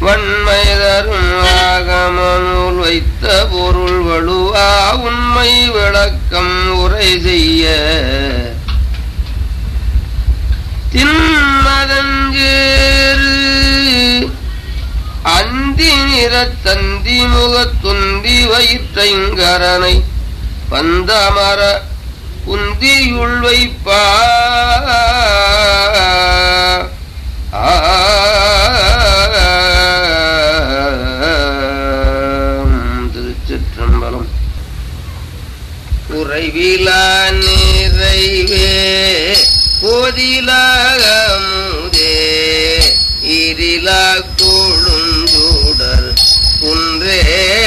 வன்மை தரும் ஆகமனுள் வைத்த பொருள் வலுவா உண்மை விளக்கம் உரை செய்ய தின்மதஞ்சேரு அந்தி நிறத்தந்தி முகத்துந்தி வயிற்றைங்கரனை பந்தமர உந்தியுள் வைப்பா திருச்சிற்றம்பலம் குறைவிலா நிறைவே கோதிலாகமுதே இரிலா கொழுஞ்சூடர் குன்றே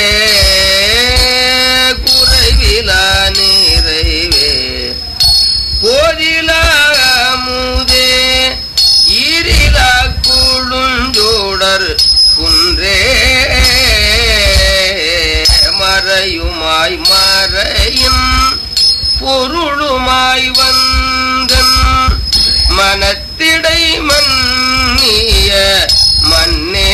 குறைவிலா நிறைவே கோதிலாகமுதே இரிலா கொழுஞ்சூடர் குன்றே மறையுமாய் மறையும் பொருளுமாய் வந்தன் மனத்திடை மன்னிய மன்னே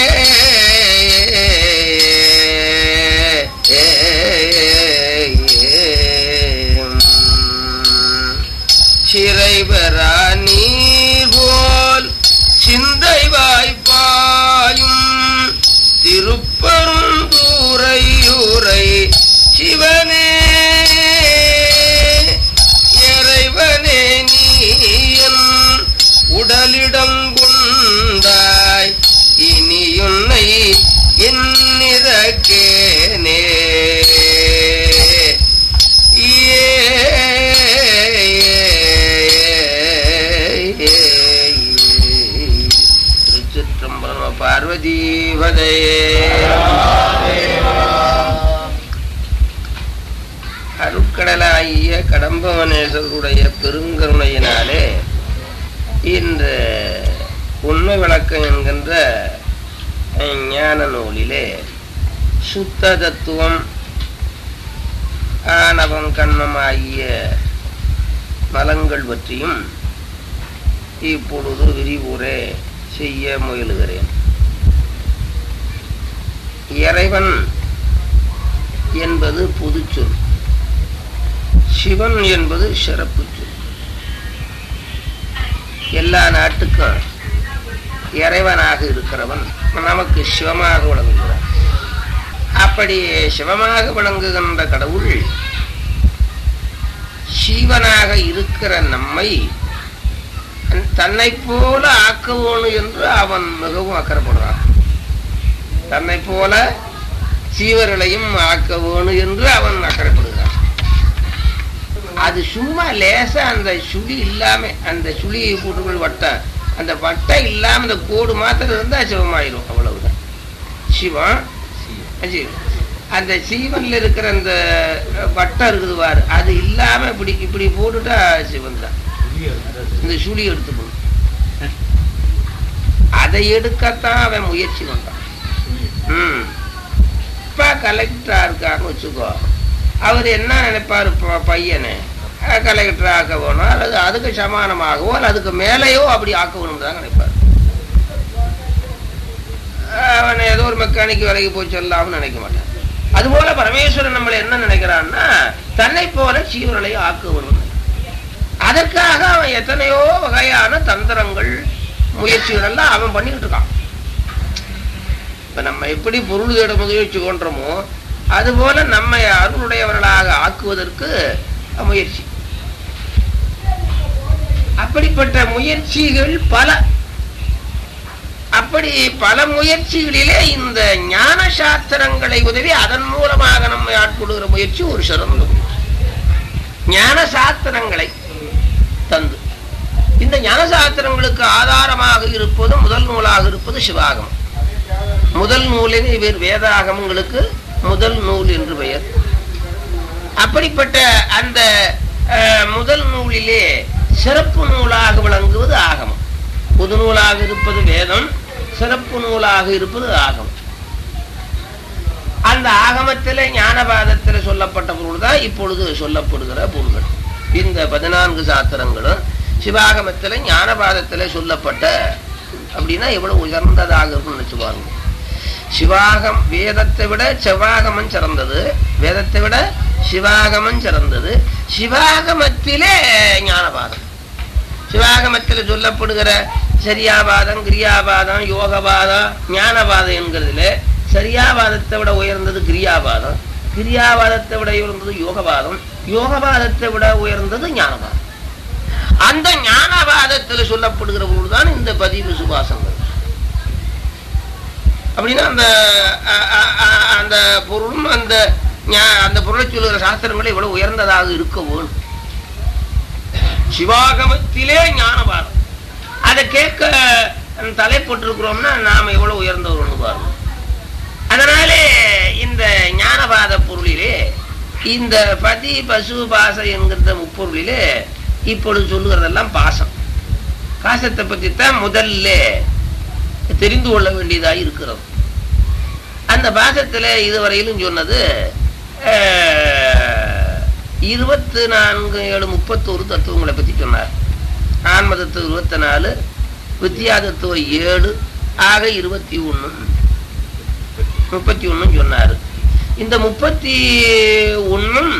சிறைபெறா நீர் போல் சிந்தை வாய்ப்பாயும் திருப்பரும் தூரையுரை சிவனே இறைவனே நீயன் உடலிடம் கொண்டாய் இனியுன்னை என்னிறக்கேனே திருச்சிற்றம்பலம் பார்வதீபதையே அருட்கடலாகிய கடம்பவனேஸ்வருடைய பெருங்கருணையினாலே இந்த உண்மை விளக்கம் என்கின்ற ஞான நூலிலே சுத்த தத்துவம் ஆணவம் கண்மம் ஆகிய மலங்கள் பற்றியும் இப்பொழுது விரிவுரை செய்ய முயலுகிறேன் இறைவன் என்பது பொதுச்சொல் சிவன் என்பது சிறப்பு சொல் எல்லா நாட்டுக்கும் இறைவனாக இருக்கிறவன் நமக்கு சிவமாக விளங்குகிறான் அப்படி சிவமாக விளங்குகின்ற கடவுள் சீவனாக இருக்கிற நம்மை தன்னை போல ஆக்கவோணும் என்று அவன் மிகவும் அக்கறைப்படுறான் தன்னை போல சீவர்களையும் ஆக்க வேணும் என்று அவன் அக்கறைப்படுகிறான் அது சும்மா லேசா அந்த சுழி இல்லாம அந்த சுழி கூட்டுகள் வட்டம் அந்த வட்டம் இல்லாம அந்த கோடு மாத்திரம் இருந்தா சிவமாயிரும் அவ்வளவுதான் சிவம் ஜீவன். அந்த சீவன்ல இருக்கிற அந்த வட்டம் இருக்குது பாரு அது இல்லாம இப்படி இப்படி போட்டுட்டா சிவன் தான் இந்த சுழி எடுத்துக்கணும் அதை எடுக்கத்தான் அவன் முயற்சி பண்றான் ம் இப்ப கலெக்டரா இருக்காருன்னு வச்சுக்கோ அவர் என்ன நினைப்பாரு ப- பையனை கலெக்டர் ஆக்க வேணும் அல்லது அதுக்கு சமானமாகவோ அல்லது அதுக்கு மேலேயோ அப்படி ஆக்க வேணும் தான் நினைப்பார் அவன் ஏதோ ஒரு மெக்கானிக் வேலைக்கு போய் சொல்லாம்னு நினைக்க மாட்டான் அதுபோல பரமேஸ்வரன் நம்மளை என்ன நினைக்கிறான்னா தன்னை போல சீவர்களை ஆக்க வேணும் அதற்காக அவன் எத்தனையோ வகையான தந்திரங்கள் முயற்சிகள் எல்லாம் அவன் பண்ணிக்கிட்டு இருக்கான் இப்ப நம்ம எப்படி பொருள் தேட முயற்சி கொண்டோமோ அதுபோல நம்மை அருளுடையவர்களாக ஆக்குவதற்கு முயற்சி அப்படிப்பட்ட முயற்சிகள் பல அப்படி பல முயற்சிகளிலே இந்த ஞான சாஸ்திரங்களை உதவி அதன் மூலமாக நம்மை ஆட்கொள்கிற முயற்சி ஒரு சிறந்த முயற்சி ஞான சாஸ்திரங்களை தந்து இந்த ஞான சாஸ்திரங்களுக்கு ஆதாரமாக இருப்பது முதல் நூலாக இருப்பது சிவாகமம் முதல் நூலின் இவர் வேதாகமங்களுக்கு முதல் நூல் என்று பெயர் அப்படிப்பட்ட அந்த அஹ், முதல் நூலிலே சிறப்பு நூலாக விளங்குவது ஆகமம் பொது நூலாக இருப்பது வேதம் சிறப்பு நூலாக இருப்பது ஆகமம் அந்த ஆகமத்திலே ஞானபாதத்தில் சொல்லப்பட்ட பொருள் தான் இப்பொழுது சொல்லப்படுகிற பொருள்கள் இந்த பதினான்கு சாத்திரங்களும் சிவாகமத்தில் ஞானபாதத்தில் சொல்லப்பட்ட அப்படின்னா எவ்வளவு உயர்ந்ததாக இருக்கும்னு நினைச்சு பாருங்க சிவாகம் வேதத்தை விட செவ்வாகமம் சிறந்தது வேதத்தை விட சிவாகமம் சிறந்தது சிவாகமத்திலே ஞானபாதம் சிவாகமத்தில் சொல்லப்படுகிற சரியாபாதம் கிரியாபாதம் யோகபாதம் ஞானபாதம் என்கிறதுல சரியாபாதத்தை விட உயர்ந்தது கிரியாபாதம் கிரியாபாதத்தை விட உயர்ந்தது யோகபாதம் யோகபாதத்தை விட உயர்ந்தது ஞானபாதம் அந்த ஞானபாதத்தில் சொல்லப்படுகிற பொழுதுதான் இந்த பதிவு சுபாசங்கள் அப்படின்னா அந்த அ- அ- அ- அந்த பொருளும் அந்த ஞா- அந்த பொருளை சொல்லுகிற சாஸ்திரங்களை இவ்வளவு உயர்ந்ததாக இருக்க வேணும் சிவாகமத்திலே ஞானபாதம் அதை கேட்க தலைப்பட்டிருக்கிறோம்னா நாம எவ்வளவு உயர்ந்தவர்கள் பாருங்க அதனாலே இந்த ஞானபாத பொருளிலே இந்த பதி பசு பாச என்கிற முப்பொருளிலே இப்பொழுது சொல்லுகிறதெல்லாம் பாசம் பாசத்தை பற்றி தான் முதல்ல தெரிந்து கொள்ள வேண்டியதாக இருக்கிறது அந்த பாசத்தில் இதுவரையிலும் சொன்னது இருபத்தி நான்கு ஏழு முப்பத்தோரு தத்துவங்களை பற்றி சொன்னார் ஆன்ம தத்துவம் இருபத்தி நாலு வித்யா தத்துவம் ஏழு ஆக இருபத்தி ஒன்று முப்பத்தி ஒன்றும் சொன்னார் இந்த முப்பத்தி ஒன்றும்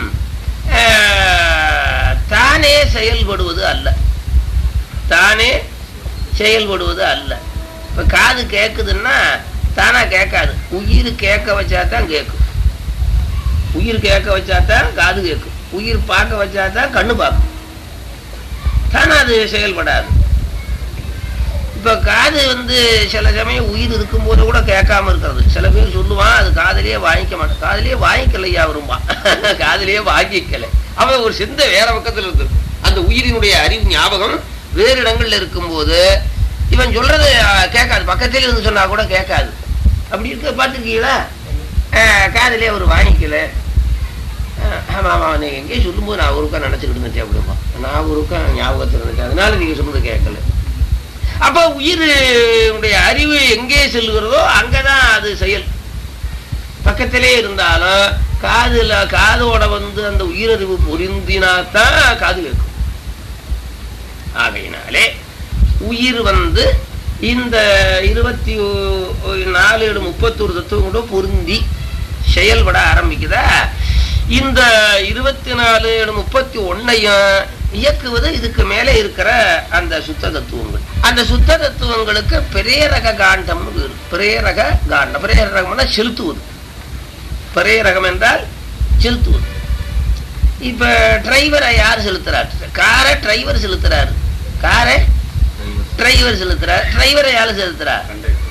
தானே செயல்படுவது அல்ல தானே செயல்படுவது அல்ல இப்போ காது கேட்குதுன்னா தானா கேட்காது உயிர் கேட்க வச்சா தான் கேட்கும் உயிர் கேட்க வச்சா தான் காது கேட்கும் உயிர் பார்க்க வச்சா தான் கண்ணு பார்க்கும் தானா அது செயல்படாது இப்போ காது வந்து சில சமயம் உயிர் இருக்கும்போது கூட கேட்காம இருக்கிறது சில பேர் சொல்லுவான் அது காதலியே வாங்கிக்க மாட்டேன் காதலியே வாங்கிக்கலையா வரும்பா காதலியே வாங்கிக்கல அவன் ஒரு சிந்தை வேற பக்கத்துல இருக்கு அந்த உயிரினுடைய அறிவு ஞாபகம் வேறு இடங்கள்ல இருக்கும்போது இவன் சொல்றது அஹ், கேட்காது பக்கத்துல இருந்து சொன்னா கூட கேட்காது அப்படி இருக்க பார்த்துருக்கீங்களா காதலியே அவர் வாங்கிக்கல அஹ், ஆமா ஆமா நீங்க எங்கேயும் சொல்லும்போது நான் ஒருக்கா நினைச்சுக்கிட்டு இருந்துட்டேன் அப்படிமா நான் ஒருக்கா ஞாபகத்தில் இருந்துட்டேன் அதனால நீங்க சொன்னது கேட்கல அப்ப உயிருடைய அறிவு எங்கே செல்கிறதோ அங்கதான் அது செயல் பக்கத்திலே இருந்தாலும் காதுல காதோட வந்து அந்த உயிரறிவு பொருந்தினாத்தான் காது கேட்கும் ஆகையினாலே உயிர் வந்து இந்த இருபத்தி ஒ- நாலு ஏழு முப்பத்தொரு தத்துவம் கூட பொருந்தி செயல்பட ஆரம்பிக்குதா இந்த இருபத்தி நாலு ஏழு முப்பத்தி ஒன்னையும் இயக்குவது இதுக்கு மேலே இருக்கிற அந்த சுத்த தத்துவங்கள் அந்த சுத்த தத்துவங்களுக்கு பிரேரக காண்டம் பிரேரக காண்டம் பிரேரகம்னா செலுத்துவது பிரேரகம் என்றால் செலுத்துவது இப்ப டிரைவரை யார் செலுத்துறார் காரை டிரைவர் செலுத்துறாரு காரை டிரைவர் செலுத்துறார் டிரைவரை யார் செலுத்துறார்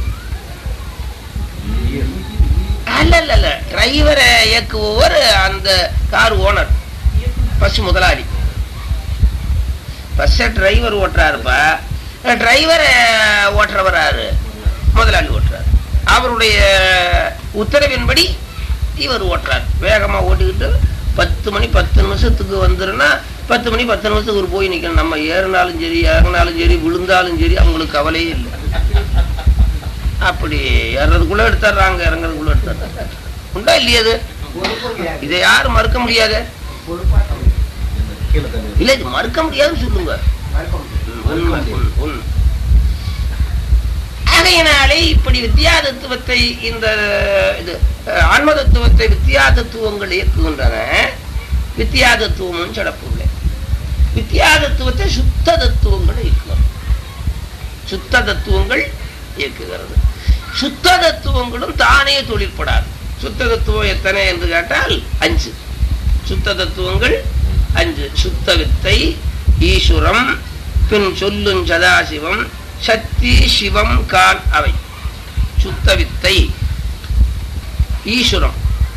அல்ல இல்ல இல்ல டிரைவரை இயக்குபவர் அந்த கார் ஓனர் பஸ் முதலாளி பஸ்ஸை டிரைவர் ஓட்டுறாருப்பா டிரைவரை ஓட்டுறவராரு முதலாளி ஓட்டுறாரு அவருடைய உத்தரவின்படி இவர் ஓட்டுறார் வேகமா ஓட்டிக்கிட்டு பத்து மணி பத்து நிமிஷத்துக்கு வந்துருன்னா பத்து மணி பத்து நிமிஷத்துக்கு ஒரு போய் நிக்கணும் நம்ம ஏறினாலும் சரி இறங்கினாலும் சரி விழுந்தாலும் சரி அவங்களுக்கு கவலையே இல்லை அப்படி ஏறதுக்குள்ள எடுத்துடுறாங்க இறங்குறதுக்குள்ள எடுத்துடுறாங்க உண்டா இல்லையா அது இதை யாரும் மறுக்க முடியாது இல்ல இது மறுக்க முடியாதுன்னு சொல்லுங்க உண்மை, உண்மை, உண்மை. ஆகையினாலே இப்படி வித்யா தத்துவத்தை இந்த இது அஹ், ஆன்ம தத்துவத்தை வித்யா தத்துவங்கள் இயக்குகின்றன வித்யா தத்துவமும் சிறப்புள்ளே வித்யா தத்துவத்தை சுத்த தத்துவங்கள் இயக்குகிறது சுத்த தத்துவங்கள் இயக்குகிறது சுத்த தத்துவங்களும் தானே தொழிற்படாது சுத்த தத்துவம் எத்தனை என்று கேட்டால் அஞ்சு சுத்த தத்துவங்கள் அஞ்சு சுத்த வித்தை ஈஸ்வரம் பின் சொல்லும் சதாசிவம் சக்தி சிவம் கான் அவை சுத்த வித்தை ஈஸ்வரம்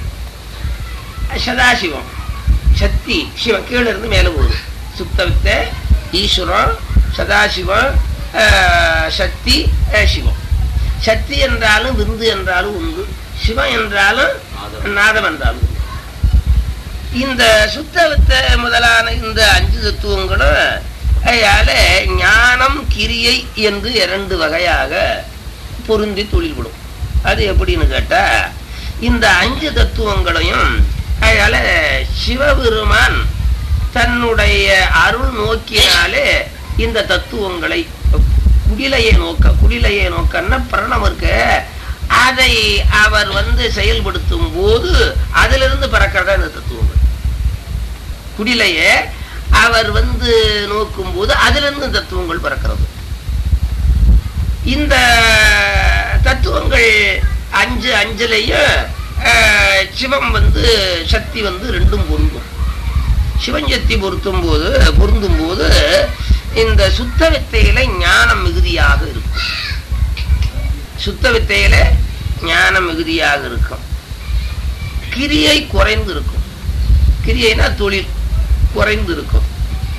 சதாசிவம் சக்தி சிவம் கீழே இருந்து மேலே போகுது சுத்த வித்தை ஈஸ்வரம் சதாசிவம் ஆஹ், சக்தி ஆஹ், சிவம் சக்தி என்றாலும் விந்து என்றாலும் உண்டு சிவம் என்றாலும் நாதம் என்றாலும் உண்டு. இந்த சுத்தவித்த முதலான இந்த அஞ்சு தத்துவங்களும் அதால ஞானம் கிரியை என்று இரண்டு வகையாக பொருந்தி தொழில்படும் அது எப்படின்னு கேட்டா இந்த அஞ்சு தத்துவங்களையும் அதனால சிவபெருமான் தன்னுடைய அருள் நோக்கினாலே இந்த தத்துவங்களை குடிலையை நோக்க குடிலையை நோக்கன்னா பிரணம் இருக்கு அதை அவர் வந்து செயல்படுத்தும் போது அதிலிருந்து பிறக்கிறதா இந்த தத்துவங்கள் குடிலையே அவர் வந்து நோக்கும் போது அதிலிருந்து தத்துவங்கள் பிறக்கிறது இந்த தத்துவங்கள் அஞ்சு அஞ்சுலையும் அஹ், சிவம் வந்து சக்தி வந்து ரெண்டும் பொருந்தும் சிவஞ்சக்தி பொருத்தும் போது பொருந்தும் போது இந்த சுத்த வித்தையில ஞானம் மிகுதியாக இருக்கும் சுத்த வித்தையில ஞானம் மிகுதியாக இருக்கும் கிரியை குறைந்து இருக்கும் கிரியைனா தொழில் குறைந்து இருக்கும்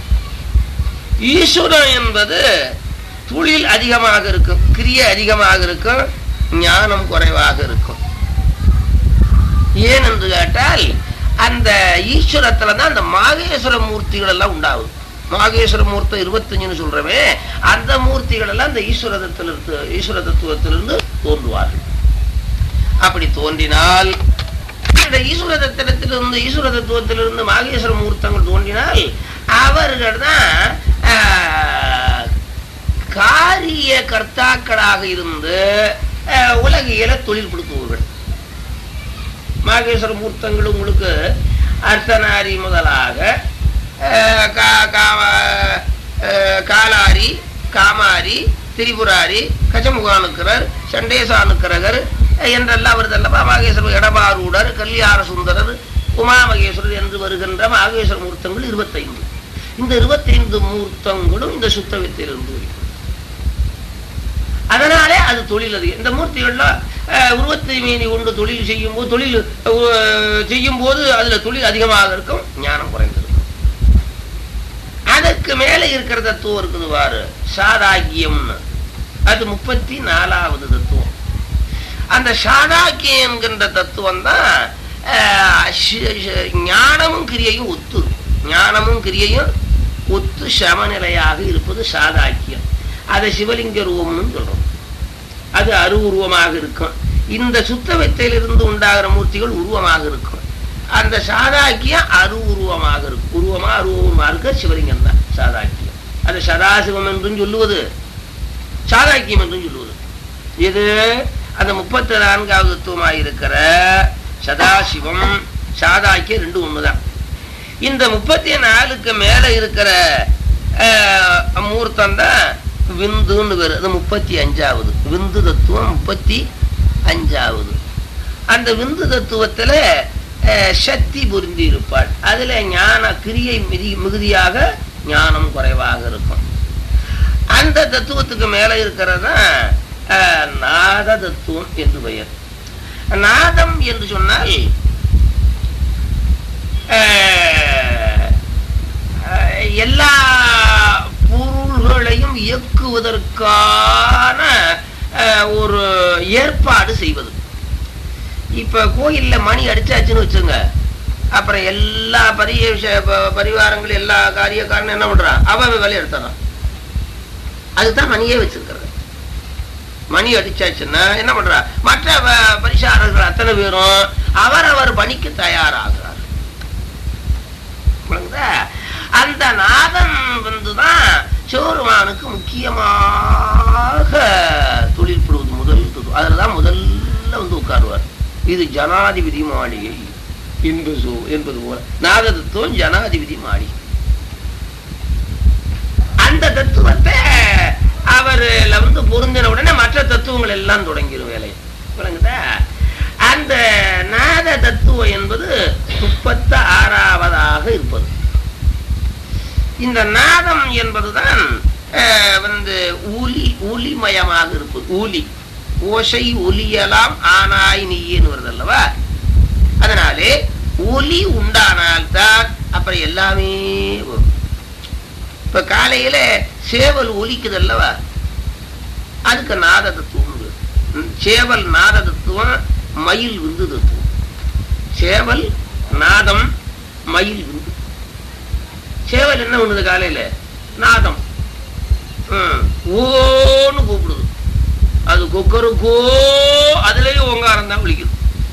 ஈஸ்வரன் என்பது தொழில் அதிகமாக இருக்கும் கிரியை அதிகமாக இருக்கும் ஞானம் குறைவாக இருக்கும் ஏன் என்று கேட்டால் அந்த ஈஸ்வரத்துல தான் அந்த மாகேஸ்வர மூர்த்திகள் எல்லாம் உண்டாகுது மாகேஸ்வர மூர்த்தம் இருபத்தஞ்சுன்னு சொல்றவே அந்த மூர்த்திகள் எல்லாம் அந்த ஈஸ்வரத்திலிருந்து ஈஸ்வர தத்துவத்திலிருந்து தோன்றுவார்கள் அப்படி தோன்றினால் இந்த ஈஸ்வர தத்துவத்திலிருந்து ஈஸ்வர தத்துவத்திலிருந்து மாகேஸ்வர மூர்த்தங்கள் தோன்றினால் அவர்கள் தான் ஆஹ், காரிய கர்த்தாக்களாக இருந்து ஆஹ், உலகியல தொழில்படுத்துபவர்கள் மாகேஸ்வர மூர்த்தங்கள் உங்களுக்கு அர்த்தநாரி முதலாக அஹ், கா- கா- அஹ், காலாரி காமாரி திரிபுராரி கஜமுகானுக்கிறர் சண்டேசானுக்கிறகர் என்றெல்லாம் வருதல்லவா மாகேஸ்வரர் எடபாரூடர் கல்யாண சுந்தரர் உமாமகேஸ்வரர் என்று வருகின்ற மாகேஸ்வர மூர்த்தங்கள் இருபத்தைந்து இந்த இருபத்தைந்து மூர்த்தங்களும் இந்த சுத்த வித்தையிலிருந்து வருகிறது அதனாலே அது தொழில் அதிகம் இந்த மூர்த்திகள்லாம் அஹ், உருவத்தை மீறி கொண்டு தொழில் செய்யும் போது தொழில் அஹ், செய்யும் போது அதுல தொழில் அதிகமாக இருக்கும் ஞானம் குறைந்திருக்கும் அதற்கு மேலே இருக்கிற தத்துவம் இருக்குது பாரு சாதாக்கியம்னு அது முப்பத்தி நாலாவது தத்துவம் அந்த சாதாக்கியம் என்கின்ற தத்துவம் தான் அஹ், ஷ- ஷ- ஞானமும் கிரியையும் ஒத்து ஞானமும் கிரியையும் ஒத்து சமநிலையாக இருப்பது சாதாக்கியம் அதை சிவலிங்க ரூபம்னு சொல்றோம் அது அருவுருவமாக இருக்கும் இந்த சுத்த வித்தையிலிருந்து உண்டாகிற மூர்த்திகள் உருவமாக இருக்கும் அந்த சாதாக்கியம் அருவுருவமாக இருக்கும் உருவமா அருவமா இருக்க சிவலிங்கம் தான் சாதாக்கியம் அது சதாசிவம் என்றும் சொல்லுவது சாதாக்கியம் என்றும் சொல்லுவது இது அந்த முப்பத்தி நான்காவது தத்துவமாக இருக்கிற சதாசிவம் சாதாக்கியம் ரெண்டும் ஒண்ணுதான் இந்த முப்பத்தி நாலுக்கு மேல இருக்கிற அஹ், மூர்த்தம் தான் விந்துன்னு பேரு அது முப்பத்தி அஞ்சாவது விந்து தத்துவம் முப்பத்தி அஞ்சாவது அந்த விந்து தத்துவத்துல அஹ், சக்தி பொருந்தி இருப்பாள் அதுல ஞான கிரியை மிதி மிகுதியாக ஞானம் குறைவாக இருக்கும் அந்த தத்துவத்துக்கு மேல இருக்கிறதா நாத தத்துவம் என்று பெயர் நாதம் என்று சொன்னால் அஹ், அஹ், எல்லா பொருள்களையும் இயக்குவதற்கான அஹ், ஒரு ஏற்பாடு செய்வது இப்ப கோயில்ல மணி அடிச்சாச்சுன்னு வச்சுங்க அப்புறம் எல்லா பரிய விஷ- ப- பரிவாரங்கள் எல்லா காரியக்காரனும் என்ன பண்றான் அவன் அவன் வேலையை எடுத்துறான் அதுதான் மணியே வச்சிருக்கிறது மணி அடிச்சாச்சுன்னா என்ன பண்றா மற்ற ப- பரிசாரர்கள் அத்தனை பேரும் அவரவர் பணிக்கு தயாராகிறார் விளங்குதா? அந்த நாதம் வந்துதான் சிவருமானுக்கு முக்கியமாக தொழில்படுவது முதல் தொழில். அதுலதான் முதல்ல வந்து உட்காருவார் இது ஜனாதிபதி மாளிகை என்பது சோ- என்பது போல நாத தத்துவம் ஜனாதிபதி மாளிகை அந்த தத்துவத்தை அவர்ல வந்து பொருந்தின உடனே மற்ற தத்துவங்கள் எல்லாம் தொடங்கிடும் வேலை விளங்குதா அந்த நாத தத்துவம் என்பது முப்பத்த ஆறாவதாக இருப்பது இந்த நாதம் என்பதுதான் அஹ், வந்து ஒலி ஒலிமயமாக இருப்பது ஒலி ஓசை ஒலியலாம் ஆனாய் நீன்னு வருது அல்லவா அதனாலே ஒலி உண்டானால்தான் அப்புறம் எல்லாமே வரும் இப்ப காலையில சேவல் ஒலிக்குது அல்லவா அதுக்கு நாத தத்துவம் பேரு. ம், சேவல் நாத தத்துவம் மயில் விந்து தத்துவம் சேவல் நாதம் மயில் விந்து சேவல் என்ன பண்ணுது காலையில நாதம் ம், ஓன்னு கூப்பிடுது அது கொக்கரு கோ அதுலயும் ஓங்காரம் தான் விழிக்குது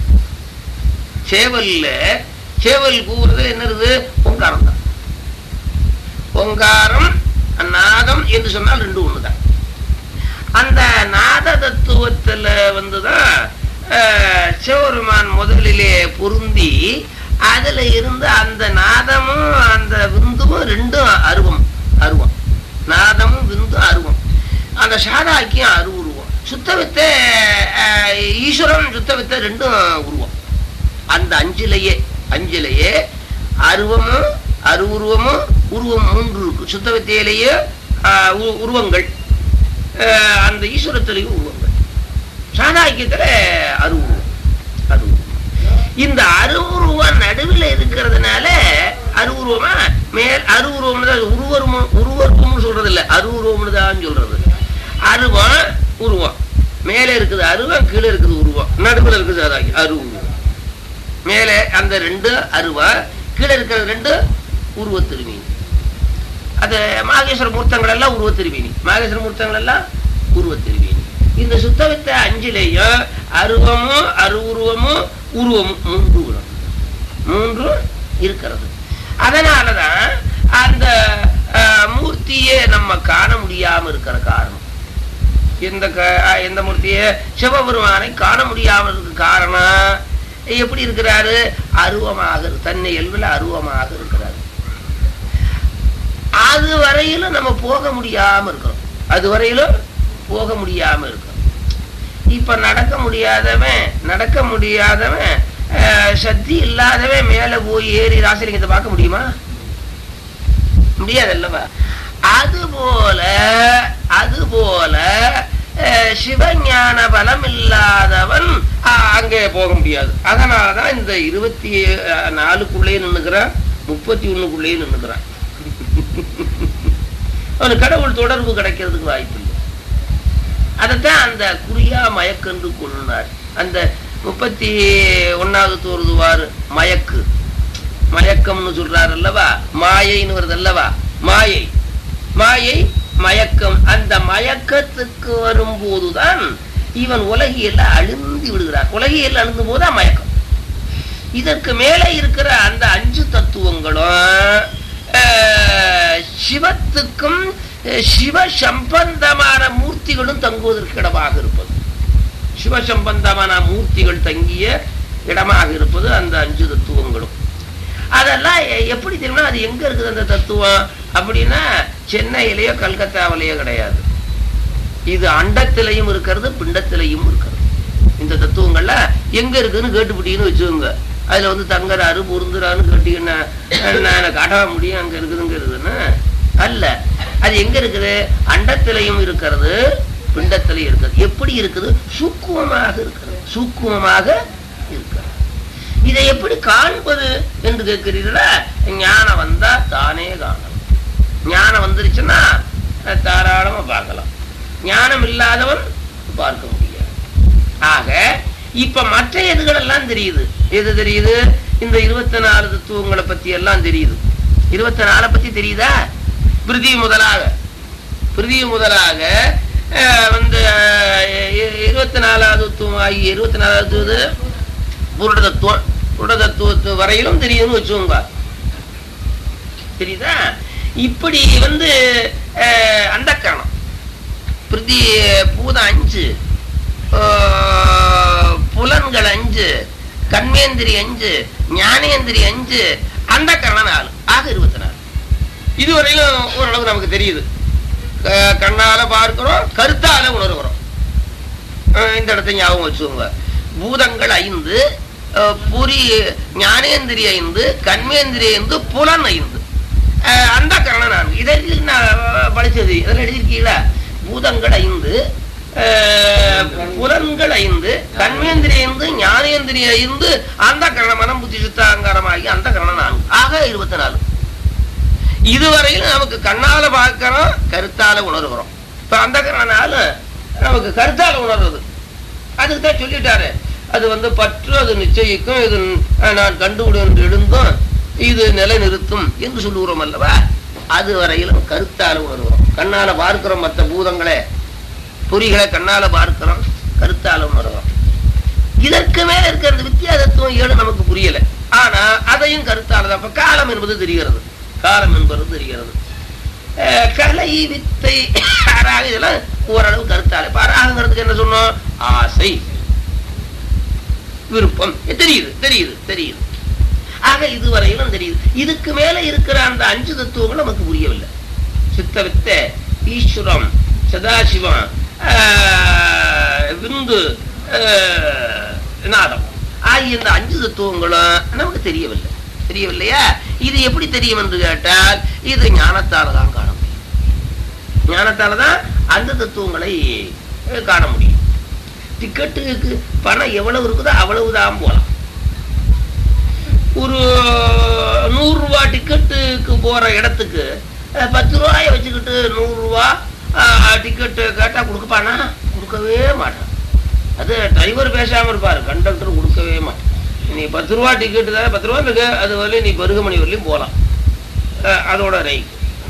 சேவல்ல சேவல் கூவுறது என்னது ஓங்காரம் தான் ஓங்காரம் நாதம் என்று சொன்னால் ரெண்டு ஒண்ணுதான் அந்த நாத தத்துவத்துல வந்துதான் அஹ், சிவபெருமான் முதலிலே பொருந்தி அதுல இருந்து அந்த நாதமும் அந்த விந்துவும் ரெண்டும் அருவம் அருவம் நாதமும் விந்தும் அருவம் அந்த சாதாக்கியம் அருவுருவம் சுத்தவித்தை அஹ், ஈஸ்வரன் சுத்தவித்தை ரெண்டும் உருவம் அந்த அஞ்சிலேயே அஞ்சிலேயே அருவமும் அருவுருவமும் உருவம் மூன்று இருக்கு சுத்த வித்தியிலேயே ஆஹ், உ- உருவங்கள் ஆஹ், அந்த ஈஸ்வரத்திலேயும் உருவங்கள் சாதாக்கியத்துல அருவுருவம் அருவுருவம் இந்த அருவுருவம் நடுவில் இருக்கிறதுனால அருவுருவமா மேல் அருவுருவம் தான் உருவரும் உருவருவம்னு சொல்றது இல்ல அருவுருவம்னு தான் சொல்றது அருவம் உருவம் மேலே இருக்குது அருவம் கீழே இருக்குது உருவம் நடுவில் இருக்குது சாதாக்கி அருவுருவம் மேலே அந்த ரெண்டு அருவா கீழே இருக்கிற ரெண்டு உருவத்திருமீனி அது மாகேஸ்வர மூர்த்தங்கள் எல்லாம் உருவத்திருமீனி மாகேஸ்வர மூர்த்தங்கள் எல்லாம் உருவத்திருமீனி இந்த சுத்தவித்த அஞ்சிலேயும் அருவமும் அருவுருவமும் உருவமும் மூன்று குணம் மூன்று இருக்கிறது அதனாலதான் அந்த அஹ், மூர்த்தியை நம்ம காண முடியாம இருக்கிற காரணம் எந்த க- எந்த மூர்த்தியை சிவபெருமானை காண முடியாமல் இருக்க காரணம் எப்படி இருக்கிறாரு அருவமாக இரு- தன்னை இயல்புல அருவமாக இருக்கிறாரு அது வரையிலும் நம்ம போக முடியாம இருக்கிறோம் அது வரையிலும் போக முடியாம இருக்கிறோம் இப்ப நடக்க முடியாதவன் நடக்க முடியாதவன் அஹ், சக்தி இல்லாதவன் மேல போய் ஏறி ராசிலிங்கத்தை பார்க்க முடியுமா முடியாதல்லவா அதுபோல அதுபோல அஹ், சிவஞான பலம் இல்லாதவன் அஹ், அங்கே போக முடியாது அதனாலதான் இந்த இருபத்தி அஹ், நாலுக்குள்ளேயே நின்னுக்கிறான் முப்பத்தி ஒண்ணுக்குள்ளேயே நின்னுக்கிறான் அவனுக்கு கடவுள் தொடர்பு கிடைக்கிறதுக்கு வாய்ப்பு இல்லை அதைத்தான் அந்த குறியா மயக்கென்று கொள்ளினார் அந்த முப்பத்தி ஒன்னாவது தோறுதுவார் மயக்கு மயக்கம்னு சொல்றாரு அல்லவா மாயைன்னு வருது அல்லவா மாயை மாயை மயக்கம் அந்த மயக்கத்துக்கு வரும்போதுதான் இவன் உலகியல்ல அழுந்தி விடுகிறான் உலகியல் அழுந்தும் போதுதான் மயக்கம் இதற்கு மேலே இருக்கிற அந்த அஞ்சு தத்துவங்களும் அஹ், சிவத்துக்கும் அஹ், சிவ சம்பந்தமான மூர்த்திகளும் தங்குவதற்கு இடமாக இருப்பது சிவ சம்பந்தமான மூர்த்திகள் தங்கிய இடமாக இருப்பது அந்த அஞ்சு தத்துவங்களும் அதெல்லாம் எ- எப்படி தெரியுமா அது எங்க இருக்குது அந்த தத்துவம் அப்படின்னா சென்னையிலேயோ கல்கத்தாவிலேயோ கிடையாது இது அண்டத்திலையும் இருக்கிறது பிண்டத்திலையும் இருக்கிறது இந்த தத்துவங்கள்ல எங்க இருக்குதுன்னு கேட்டுப்பிட்டீங்கன்னு வச்சுக்கோங்க அதுல வந்து தங்கறாரு பொருந்துறான்னு கேட்டீங்கன்னா நான் காட்டவா முடியும் அங்க இருக்குதுங்க இருக்குதுன்னு அல்ல அது எங்க இருக்குது அண்டத்திலையும் இருக்கிறது பிண்டத்திலையும் இருக்கிறது எப்படி இருக்குது சூக்குமமாக இருக்கிறது சூக்குமமாக இருக்கிறது இதை எப்படி காண்பது என்று கேட்கிறீர்களா ஞானம் வந்தா தானே காணலாம் ஞானம் வந்துருச்சுன்னா அஹ், தாராளமா பார்க்கலாம் ஞானம் இல்லாதவன் பார்க்க முடியாது ஆக இப்ப மற்ற எதுகள் எல்லாம் தெரியுது எது தெரியுது இந்த இருபத்தி நாலு தத்துவங்களை பத்தி எல்லாம் தெரியுது இருபத்தி நாலை பத்தி தெரியுதா பிரிதி முதலாக பிரிதி முதலாக அஹ், வந்து இருபத்தி நாலாவது தத்துவம் ஆகிய இருபத்தி நாலாவது புருட தத்துவம் புருட தத்துவத்து வரையிலும் தெரியும்னு வச்சுக்கோங்க தெரியுதா இப்படி வந்து அஹ், அந்தக்கரணம் பிரிதி பூதம் அஞ்சு ஆஹ், புலன்கள் அஞ்சு கண்மேந்திரி அஞ்சு ஞானேந்திரி அஞ்சு அந்த கரணம் நாலு ஆக இருபத்தி நாலு இதுவரையிலும் ஓரளவு நமக்கு தெரியுது க- கண்ணால பார்க்கிறோம் கருத்தால உணர்கிறோம் அஹ் இந்த இடத்தை ஞாபகம் வச்சுக்கோங்க பூதங்கள் ஐந்து அஹ் புரி ஞானேந்திரி ஐந்து கண்மேந்திரி ஐந்து புலன் ஐந்து அஹ் அந்த கரணம் நான்கு இதை நான் படிச்சது இதில் எழுதியிருக்கீங்களா பூதங்கள் ஐந்து அஹ் புலன்கள் ஐந்து கண்மேந்திரி ஐந்து ஞானேந்திரி ஐந்து அந்த கரண மனம் புத்தி சுத்தாங்காரமாகி அந்த கரணம் நான்கு ஆக இருபத்தி நாலு இதுவரையிலும் நமக்கு கண்ணால பார்க்கிறோம் கருத்தால உணர்கிறோம் இப்ப அந்த கரணால நமக்கு கருத்தால உணர்றது அதுக்கு தான் சொல்லிட்டாரு அது வந்து பற்று அது நிச்சயிக்கும் இது அஹ், நான் கண்டுவிடும் என்று எழுந்தும் இது நிலைநிறுத்தும் என்று சொல்லுகிறோம் அல்லவா அது வரையிலும் கருத்தால உணர்கிறோம் கண்ணால பார்க்கிறோம் மற்ற பூதங்களே பொறிகளை கண்ணால பார்க்கிறோம் கருத்தால உணர்கிறோம் இதற்கு மேல இருக்கிற அந்த வித்தியாசத்துவம் ஏழு நமக்கு புரியல ஆனா அதையும் கருத்தால தான் இப்ப காலம் என்பது தெரிகிறது காலம் என்பது தெரிகிறது அஹ் கலை வித்தை ஆறாக இதெல்லாம் ஓரளவு கருத்தாலே இப்ப ராகங்கிறதுக்கு என்ன சொன்னோம் ஆசை விருப்பம் தெரியுது தெரியுது தெரியுது ஆக இதுவரையிலும் தெரியுது இதுக்கு மேல இருக்கிற அந்த அஞ்சு தத்துவங்கள் நமக்கு புரியவில்லை சித்தவித்த ஈஸ்வரம் சதாசிவம் ஆஹ், விந்து ஆஹ், நாதம் ஆகிய இந்த அஞ்சு தத்துவங்களும் நமக்கு தெரியவில்லை தெரியவில்லையா இது எப்படி தெரியும் என்று கேட்டால் இது ஞானத்தால தான் காண முடியும் ஞானத்தால தான் அந்த தத்துவங்களை அஹ், காண முடியும் டிக்கெட்டுக்கு பணம் எவ்வளவு இருக்குதோ அவ்வளவுதான் போலாம் ஒரு நூறு ரூபா டிக்கெட்டுக்கு போற இடத்துக்கு அஹ், பத்து ரூபாய வச்சுக்கிட்டு நூறு ரூபா டிக்கெட்டு கேட்டா கொடுக்கப்பானா கொடுக்கவே மாட்டான் அது டிரைவர் பேசாம இருப்பாரு கண்டக்டர் கொடுக்கவே மாட்டான் நீ பத்து ரூபா டிக்கெட்டு தானே பத்து ரூபா இருக்கு அது வரலையும் நீ பருகமணி வரலையும் போகலாம் அஹ், அதோட ரைட்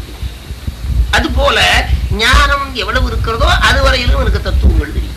அது போல ஞானம் எவ்வளவு இருக்கிறதோ அது வரையிலும் எனக்கு தத்துவங்கள் தெரியும்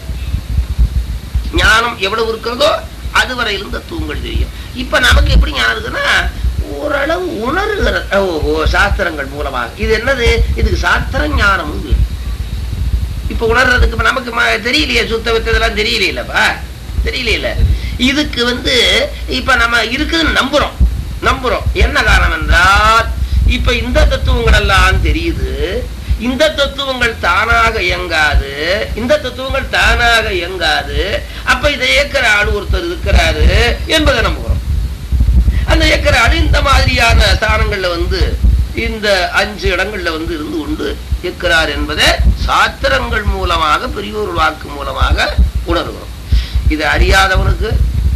ஞானம் எவ்வளவு இருக்கிறதோ அது வரையிலும் தத்துவங்கள் தெரியும் இப்ப நமக்கு எப்படி ஞானம் இருக்குன்னா ஓரளவு உணர்கிற ஓஹோ சாஸ்திரங்கள் மூலமாக இது என்னது இதுக்கு சாஸ்திர ஞானமும் வேணும். இப்ப உணர்றதுக்கு இப்ப நமக்கு ம- தெரியலையே சுத்த வித்ததெல்லாம் தெரியலையிலப்பா தெரியலையில இதுக்கு வந்து இப்ப நம்ம இருக்குதுன்னு நம்புறோம் நம்புறோம் என்ன காரணம் என்றால் இப்ப இந்த தத்துவங்கள் எல்லாம் தெரியுது இந்த தத்துவங்கள் தானாக இயங்காது இந்த தத்துவங்கள் தானாக இயங்காது அப்ப இதை இயக்கிற ஆள் ஒருத்தர் இருக்கிறாரு என்பதை நம்புகிறோம் அந்த இயக்கிற ஆள் இந்த மாதிரியான ஸ்தானங்கள்ல வந்து இந்த அஞ்சு இடங்கள்ல வந்து இருந்து கொண்டு இருக்கிறார் என்பதை சாத்திரங்கள் மூலமாக பெரியோர் வாக்கு மூலமாக உணர்கிறோம் இது அறியாதவனுக்கு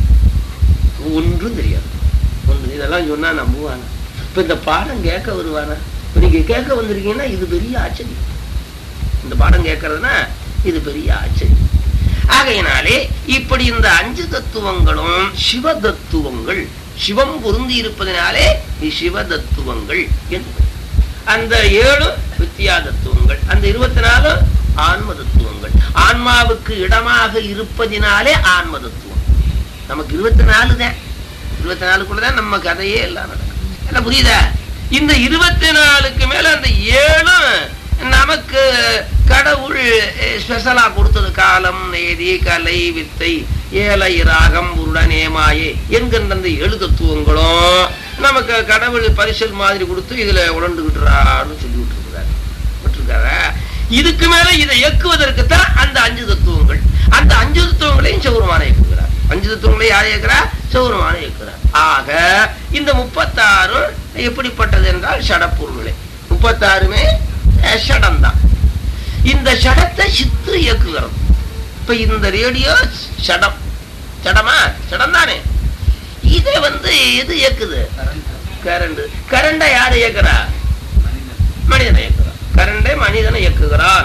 ஒன்றும் தெரியாது ஒன்று இதெல்லாம் சொன்னா நம்புவானா இப்ப இந்த பாடம் கேட்க வருவானா இப்ப நீங்க கேட்க வந்திருக்கீங்கன்னா இது பெரிய ஆச்சரியம் இந்த பாடம் கேட்கறதுனா இது பெரிய ஆச்சரியம் ஆகையினாலே இப்படி இந்த அஞ்சு தத்துவங்களும் சிவ தத்துவங்கள் சிவம் பொருந்தி இருப்பதனாலே சிவ தத்துவங்கள் என்று அந்த ஏழு வித்தியா தத்துவங்கள் அந்த இருபத்தி நாலு ஆன்ம தத்துவங்கள் ஆன்மாவுக்கு இடமாக இருப்பதினாலே ஆன்ம தத்துவம் நமக்கு இருபத்தி நாலு தான் இருபத்தி நாலுக்குள்ளதான் நம்ம கதையே எல்லாம் நடக்கும் எல்லாம் புரியுதா இந்த இருபத்தி நாலுக்கு மேல அந்த ஏழும் நமக்கு கடவுள் ஸ்பெஷலா கொடுத்தது காலம் நேதி கலை வித்தை ஏலை ராகம் உருடனே மாயே என்கின்ற அந்த ஏழு தத்துவங்களும் நமக்கு கடவுள் பரிசல் மாதிரி கொடுத்து இதுல உழண்டுகிட்டுறான்னு சொல்லி விட்டுருக்கிறாரு விட்டுருக்காரா இதுக்கு மேல இதை இயக்குவதற்கு தான் அந்த அஞ்சு தத்துவங்கள் அந்த அஞ்சு தத்துவங்களையும் சௌரமான இயக்குகிறார் அஞ்சு தத்துவங்களை யார் இயக்குறா சௌரமான இயக்குறார் ஆக இந்த முப்பத்தாறு எப்படிப்பட்டது என்றால் ஷடப்பொருள்களே முப்பத்தாறுமே ஷடம் தான் இந்த ஷடத்தை சித்து இயக்குகிறது இப்ப இந்த ரேடியோ ஷடம் ஷடமா ஷடம் தானே இதை வந்து எது இயக்குது கரண்ட் கரண்டை யாரு இயக்குறா மனிதனை இயக்குறான் கரண்டை மனிதனை இயக்குகிறான்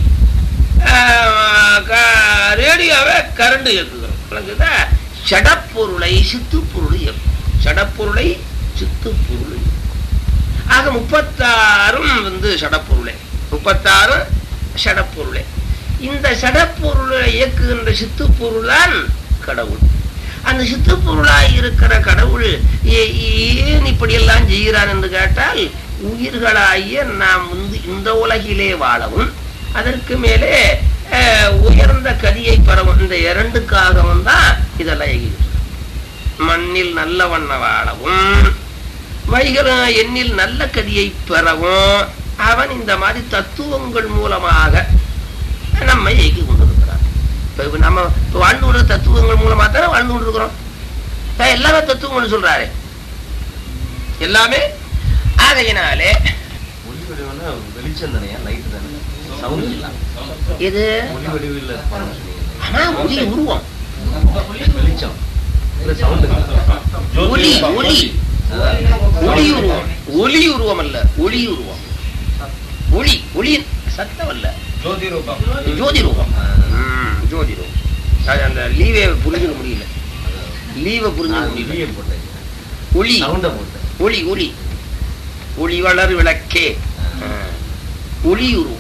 ஆஹ் க- ரேடியோவை கரண்ட் இயக்குகிறோம் விளங்குதா சடப்பொருளை சித்துப்பொருள் இயக்கும் சடப்பொருளை சித்துப்பொருள் இயக்கும். ஆக முப்பத்தாறும் வந்து சடப்பொருளே முப்பத்தாறு சடப்பொருளே இந்த சடப்பொருளை இயக்குகின்ற சித்துப்பொருள் தான் கடவுள் அந்த சித்துப்பொருளாய் இருக்கிற கடவுள் ஏ- ஏன் இப்படியெல்லாம் செய்கிறான் என்று கேட்டால் உயிர்களாகிய நாம் வந்து இந்த உலகிலே வாழவும் அதற்கு மேலே அஹ், உயர்ந்த கதியை பெறவும் இந்த இரண்டுக்காகவும் தான் இதெல்லாம் எகிது மண்ணில் நல்ல வண்ண வாழவும் வைகர எண்ணில் நல்ல கதியை பெறவும் அவன் இந்த மாதிரி தத்துவங்கள் மூலமாக நம்மை இயக்கி கொண்டிருக்கிறான் இப்ப இப்ப நம்ம இப்ப வாழ்ந்து கொண்ட தத்துவங்கள் மூலமா தானே வாழ்ந்து கொண்டிருக்கிறோம் இப்ப எல்லாமே தத்துவங்கள் சொல்றாரு எல்லாமே ஆகையினாலே ஒளி வடிவம்னா வெளிச்சம் தானே லைட் தானே சவுண்ட் இல்ல இது ஒளி வடிவில் ஆனா ஒளி உருவம் வெளிச்சம் இல்ல சவுண்ட் ஒளி ஒளி ஒளி உருவம் ஒளி உருவம் அல்ல ஒளி உருவம் ஒளி ஒளி சத்தம் அல்ல ஜோதி ரூபம் ஜோதி ரூபம் ம், ஜோதி ரூபம் அது அந்த லீவை புரிஞ்சுக்க முடியல லீவை புரிஞ்சுக்க முடியல வெளியே போட்டேன் ஒளி சவுண்ட போட்டேன் ஒளி ஒளி ஒளி வளர் விளக்கே ஆ. ஒளி உருவம்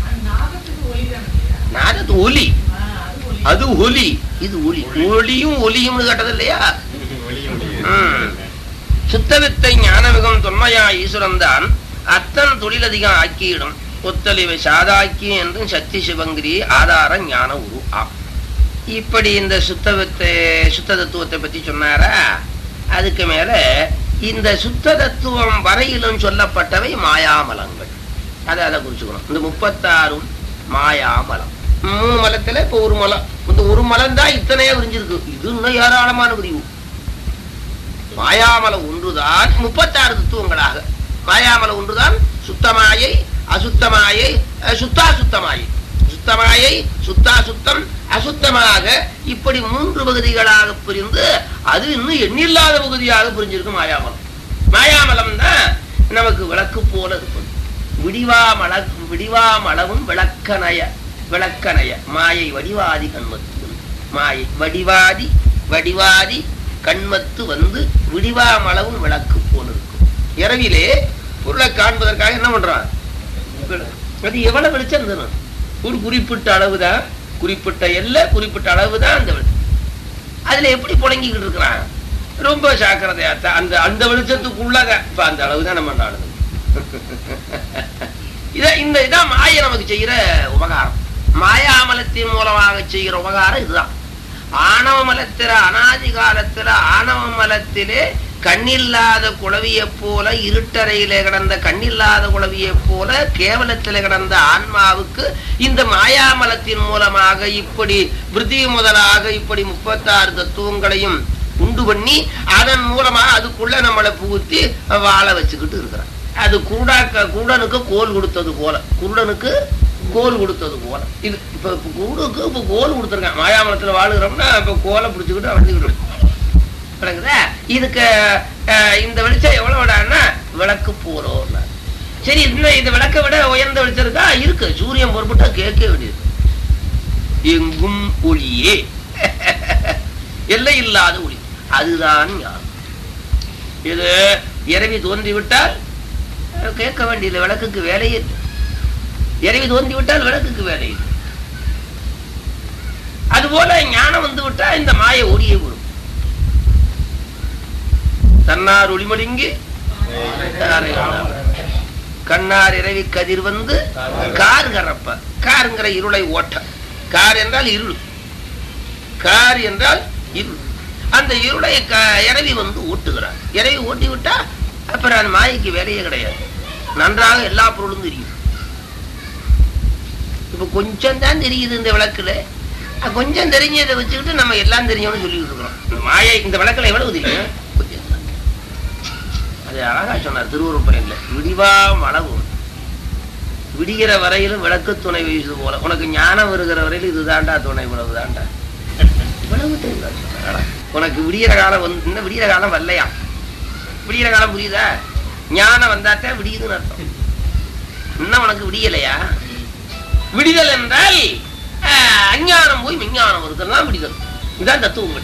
நாதத்து ஒலி அது ஒலி இது ஒலி ஒளியும் ஒலியும் கேட்டது இல்லையா ம். சுத்தவித்தை ஞானமிகம் தொன்மையா ஈஸ்வரன் தான் அத்தன் தொழிலதிகம் ஆக்கியிடும் ஒத்தளிவை சாதாக்கியம் என்றும் சக்தி சிவங்கிரி ஆதார ஞான உரு ஆம் இப்படி இந்த சுத்தவத்தை சுத்த தத்துவத்தை பத்தி சொன்னாரா அதுக்கு மேல இந்த சுத்த தத்துவம் வரையிலும் சொல்லப்பட்டவை மாயாமலங்கள் அதை அதை குறிச்சுக்கணும் இந்த முப்பத்தாறும் மாயாமலம் மூணு மலத்துல இப்ப ஒரு மலம் இந்த ஒரு மலம் தான் இத்தனையா விரிஞ்சிருக்கு இது இன்னும் ஏராளமான விரிவு மாயாமலம் ஒன்றுதான் முப்பத்தாறு தத்துவங்களாக மாயாமலம் ஒன்றுதான் சுத்தமாயை அசுத்தமாயை அஹ், சுத்தாசுத்தமாயை சுத்தமாயை சுத்தாசுத்தம் அசுத்தமாக இப்படி மூன்று பகுதிகளாக பிரிந்து அது இன்னும் எண்ணில்லாத பகுதியாக பிரிஞ்சிருக்கு மாயாமலம் மாயாமலம் தான் நமக்கு விளக்கு போல இருக்கும் விடிவாமல விடிவாமளவும் விளக்கணைய விளக்கணைய மாயை வடிவாதி கண்மத்து மாயை வடிவாதி வடிவாதி கண்மத்து வந்து விடிவாமளவும் விளக்கு போல இருக்கும் இரவிலே பொருளை காண்பதற்காக என்ன பண்றான் விள- அது எவ்வளவு வெளிச்சம் தரும் ஒரு குறிப்பிட்ட அளவுதான் குறிப்பிட்ட எல்லை குறிப்பிட்ட அளவுதான் அந்த வெளிச்சம் அதுல எப்படி புழங்கிக்கிட்டு இருக்கிறான் ரொம்ப ஜாக்கிரதையா தான் அந்த அந்த வெளிச்சத்துக்குள்ளதான் இப்ப அந்த அளவுதான் நம்ம நாடு இத இந்த இதான் மாயை நமக்கு செய்யற உபகாரம் மாயாமலத்தின் மூலமாக செய்கிற உபகாரம் இதுதான் ஆணவ மலத்தில அனாதி காலத்துல ஆணவ மலத்திலே கண்ணில்லாத குளவியை போல இருட்டறையிலே கிடந்த கண்ணில்லாத குளவியை போல கேவலத்திலே கிடந்த ஆன்மாவுக்கு இந்த மாயாமலத்தின் மூலமாக இப்படி விருத்தி முதலாக இப்படி முப்பத்தாறு தத்துவங்களையும் உண்டு பண்ணி அதன் மூலமா அதுக்குள்ள நம்மளை புகுத்தி வாழ வச்சுக்கிட்டு இருக்கிறான் அது கூடா கூடனுக்கு கோல் கொடுத்தது போல குருடனுக்கு கோல் கொடுத்தது போல இது இப்ப இப்ப கூடுக்கு இப்ப கோல் கொடுத்துருக்கான் மாயாமலத்துல வாழுகிறோம்னா இப்ப கோலை பிடிச்சுக்கிட்டு அடைஞ்சுக்கிட்டு விளங்குதா இதுக்கு அஹ், இந்த வெளிச்சம் எவ்வளவு விடான்னா விளக்கு போறோம் சரி இன்னும் இந்த விளக்கை விட உயர்ந்த வெளிச்சம் இருக்கா இருக்கு சூரியன் பொறுப்பட்டா கேட்க வேண்டியது எங்கும் ஒளியே எல்லை இல்லாத ஒளி அதுதான் ஞானம் இது இரவி தோன்றி விட்டால் அஹ், கேட்க வேண்டியது விளக்குக்கு வேலையே இல்லை. இரவி தோன்றி விட்டால் விளக்குக்கு வேலை இல்லை. அதுபோல ஞானம் வந்து விட்டா இந்த மாய ஒளியை விடும் தன்னார் ஒளிமலிங்கி தாரை உணார். கண்ணார் இரவி கதிர் வந்து கார் கறப்ப காருங்கிற இருளை ஓட்ட கார் என்றால் இருள் கார் என்றால் இருள் அந்த இருளை க- இரவி வந்து ஓட்டுகிறார் இரவி ஓட்டி விட்டா அப்புறம் அந்த மாயைக்கு வேலையே கிடையாது நன்றாக எல்லா பொருளும் தெரியும் இப்ப கொஞ்சம் தான் தெரியுது இந்த விளக்குல அஹ் கொஞ்சம் தெரிஞ்சதை வச்சுக்கிட்டு நம்ம எல்லாம் தெரியும்னு சொல்லிட்டு இருக்கிறோம் இந்த மாயை இந்த விளக்குல எவ்வளவு தெரியும் கொஞ்சம் தான். அது அழகா சொன்னார் திருவருப்பறையில விடிவா மளவும் விடிகிற வரையிலும் விளக்கு துணை வீசுது போல உனக்கு ஞானம் வருகிற வரையிலும் இதுதான்டா துணை இவ்வளவு தான்டா இவ்வளவு தெரியுதா சொன்னார். அடா, உனக்கு விடிகிற காலம் வந்து இன்னும் விடிகிற காலம் வரலையா விடிகிற காலம் புரியுதா ஞானம் வந்தாத்தான் விடியுதுன்னு அர்த்தம் இன்னும் உனக்கு விடியலையா விடிதல் என்றால் ஆஹ், அஞ்ஞானம் போய் விஞ்ஞானம் வருதல் தான் விடிதல் இதுதான் தத்துவங்கள்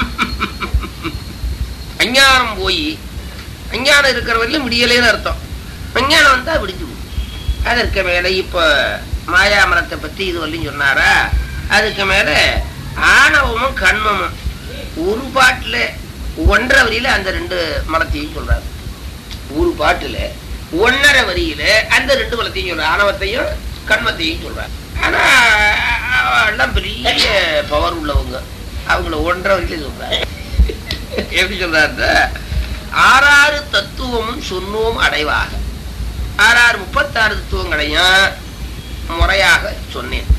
அஞ்ஞானம் போய் அஞ்ஞானம் இருக்கிற வரையிலும் விடியலேன்னு அர்த்தம் அஞ்ஞானம் வந்தா விடிஞ்சு போகும். அதற்கு மேல இப்ப மாயாமரத்தை பத்தி இது வரலையும் சொன்னாரா அதுக்கு மேல ஆணவமும் கண்மமும் ஒரு பாட்டுல ஒன்றரை வரியில அந்த ரெண்டு மலத்தையும் சொல்றாரு ஒரு பாட்டுல ஒன்னரை வரியில அந்த ரெண்டு மலத்தையும் சொல்றாரு ஆணவத்தையும் கண்மத்தையும் சொல்றாரு ஆனா எல்லாம் பெரிய பவர் உள்ளவங்க அவங்கள ஒன்றரை வரியில சொல்றாரு எப்படி சொல்றாரு ஆறாறு தத்துவமும் சொன்னோம் அடைவாக ஆறாறு முப்பத்தாறு தத்துவங்களையும் முறையாக சொன்னேன்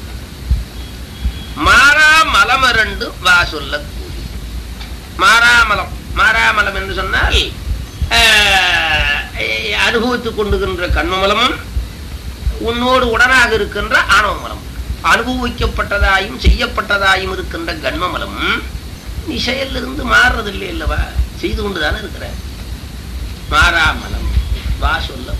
மாறா மலமரண்டு வா சொல்ல கூடி மாறாமலம் மாறாமலம் என்று சொன்னால் ஆஹ், அனுபவித்துக் கொண்டுகின்ற கண்மமலமும் உன்னோடு உடனாக இருக்கின்ற ஆணவமலம் அனுபவிக்கப்பட்டதாயும் செய்யப்பட்டதாயும் இருக்கின்ற கண்மமலமும் நீ செயலிருந்து மாறுறது இல்லை அல்லவா செய்து கொண்டுதானே இருக்கிற மாறாமலம் வா சொல்ல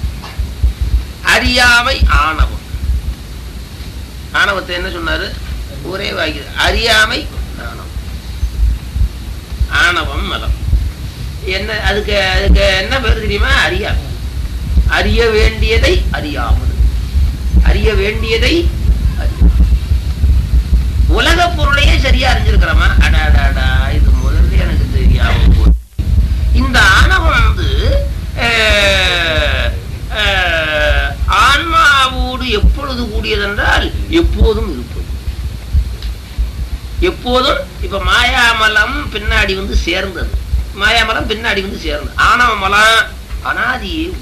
அறியாமை ஆணவம் ஆணவத்தை என்ன சொன்னாரு ஒரே வாங்கி அறியாமை ஆணவம் ஆணவம் மலம் என்ன அதுக்கு அதுக்கு என்ன பேர் தெரியுமா அறியாமை அறிய வேண்டியதை அறியாமல் அறிய வேண்டியதை அறியாமல். உலக பொருளையே சரியா அறிஞ்சிருக்கிறோமா அடாடாடா இது முதல்ல எனக்கு தெரியாம போச்சு. இந்த ஆணவம் வந்து அஹ், அஹ், ஆன்மா எப்போதும் இப்ப மாயாமலம் பின்னாடி வந்து சேர்ந்தது மாயாமலம் பின்னாடி வந்து சேர்ந்தது ஆணவ மலம் அனாதியே உள்ளது.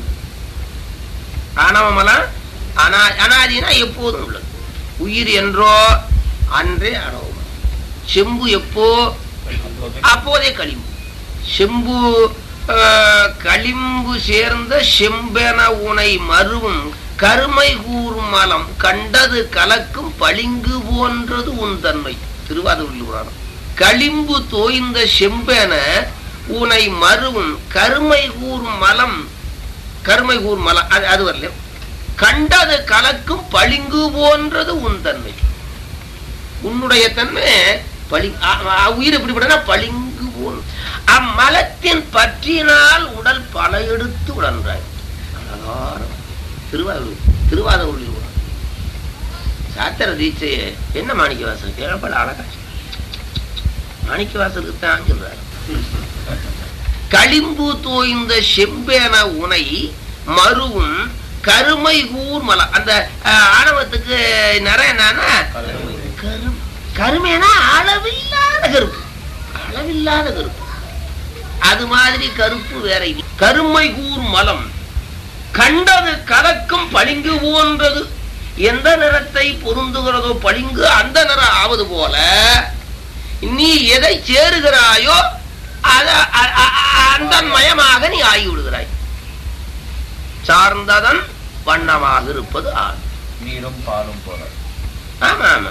ஆணவ மலம் அனா அனாதினா எப்போதும் உள்ளது உயிர் என்றோ அன்றே ஆணவ மலம் செம்பு எப்போ அப்போதே களிம்பு செம்பு ஆஹ், களிம்பு சேர்ந்த செம்பென உனை மருவும் கருமை கூறும் மலம் கண்டது கலக்கும் பளிங்கு போன்றது உன் தன்மை திருவாதூரில் புராணம் களிம்பு தோய்ந்த செம்பென உனை மருவும் கருமை கூறும் மலம் கருமை கூறும் மலம் அது அது வரல கண்டது கலக்கும் பளிங்கு போன்றது உன் தன்மை உன்னுடைய தன்மை பளி அ- அ- உயிர் எப்படிப்பட்டனா பளிங்கு போல் அம்மலத்தின் பற்றினால் உடல் பல எடுத்து உடன்றாய் அழகான திருவாரூர் திருவாதூரில் உடன் சாத்திர தீட்சையே என்ன மாணிக்கவாசல் கேள்ப்பட அழகா மாணிக்கவாசலுக்கு தான் சொல்றாரு களிம்பு தோய்ந்த செம்பேன உனை மருவும் கருமை கூர் மலம் அந்த அஹ், ஆணவத்துக்கு நிறைய என்னன்னா கரு கருமைனா அளவில்லாத கருப்பு அளவில்லாத கருப்பு அது மாதிரி கருப்பு வேற இல்லை கருமை கூர் மலம் கண்டது கலக்கும் பளிங்கு போன்றது எந்த நிறத்தை பொருந்துகிறதோ பளிங்கு அந்த நிறம் ஆவது போல நீ எதை சேருகிறாயோ அத அ- அ- அ- அந்த மயமாக நீ ஆகிவிடுகிறாய் சார்ந்ததன் வண்ணமாக இருப்பது ஆண் நீரும் பாலும் போல ஆமா ஆமா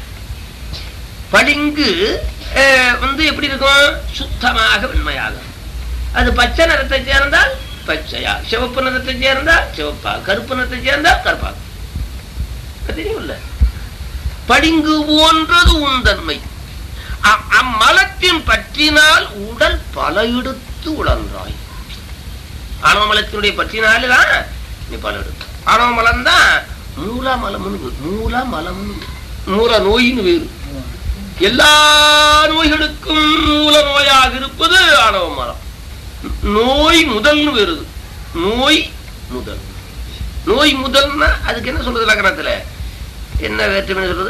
பளிங்கு அஹ், வந்து எப்படி இருக்கும் சுத்தமாக வெண்மையாக அது பச்சை நிறத்தை சேர்ந்தால் பச்சையா சிவப்பு நிறத்தை சேர்ந்தால் சிவப்பா கருப்பு நிறத்தை சேர்ந்தால் கருப்பா தெரியும்ல பளிங்கு போன்றது உன் தன்மை அ- அம்மலத்தின் பற்றினால் உடல் பல எடுத்து உழன்றாய் ஆணவமலத்தினுடைய பற்றினால்தான் நீ பல எடுத்து ஆணவமலம் தான் மூலமலம்னு பேரு. மூலமலம்னு பேரு. மூல நோயின்னு வேறு எல்லா நோய்களுக்கும் மூல நோயாக இருப்பது ஆணவ மலம் நோய் முதல்னு வருது நோய் முதல் நோய் முதல்னா அதுக்கு என்ன சொல்றது லக்கணத்துல என்ன வேற்றுமை சொல்றது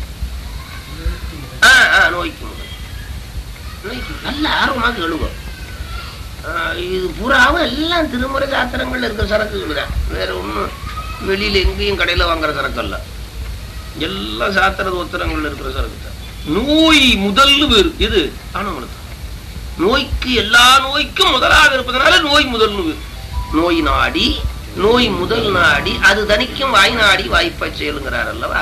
ஆ, ஆ, நோய்க்கு முதல் நோய்க்கு நல்ல ஆர்வமாக எழுங்க இது பூராவும் எல்லாம் திருமுறை சாத்திரங்கள்ல இருக்கிற சரக்குகள் தான் வேற ஒண்ணும் வெளியில எங்கேயும் கடையில வாங்குற சரக்கு அல்ல எல்லாம் சாத்திர உத்தரங்கள்ல இருக்கிற சரக்கு தான் நோய் முதல்னு வேறு இது ஆனவங்களுக்கு நோய்க்கு எல்லா நோய்க்கும் முதலாக இருப்பதனால நோய் முதல்னு வேறு நோய் நாடி நோய் முதல் நாடி அது தனிக்கும் வாய் நாடி வாய்ப்பை செயலுங்கிறார் அல்லவா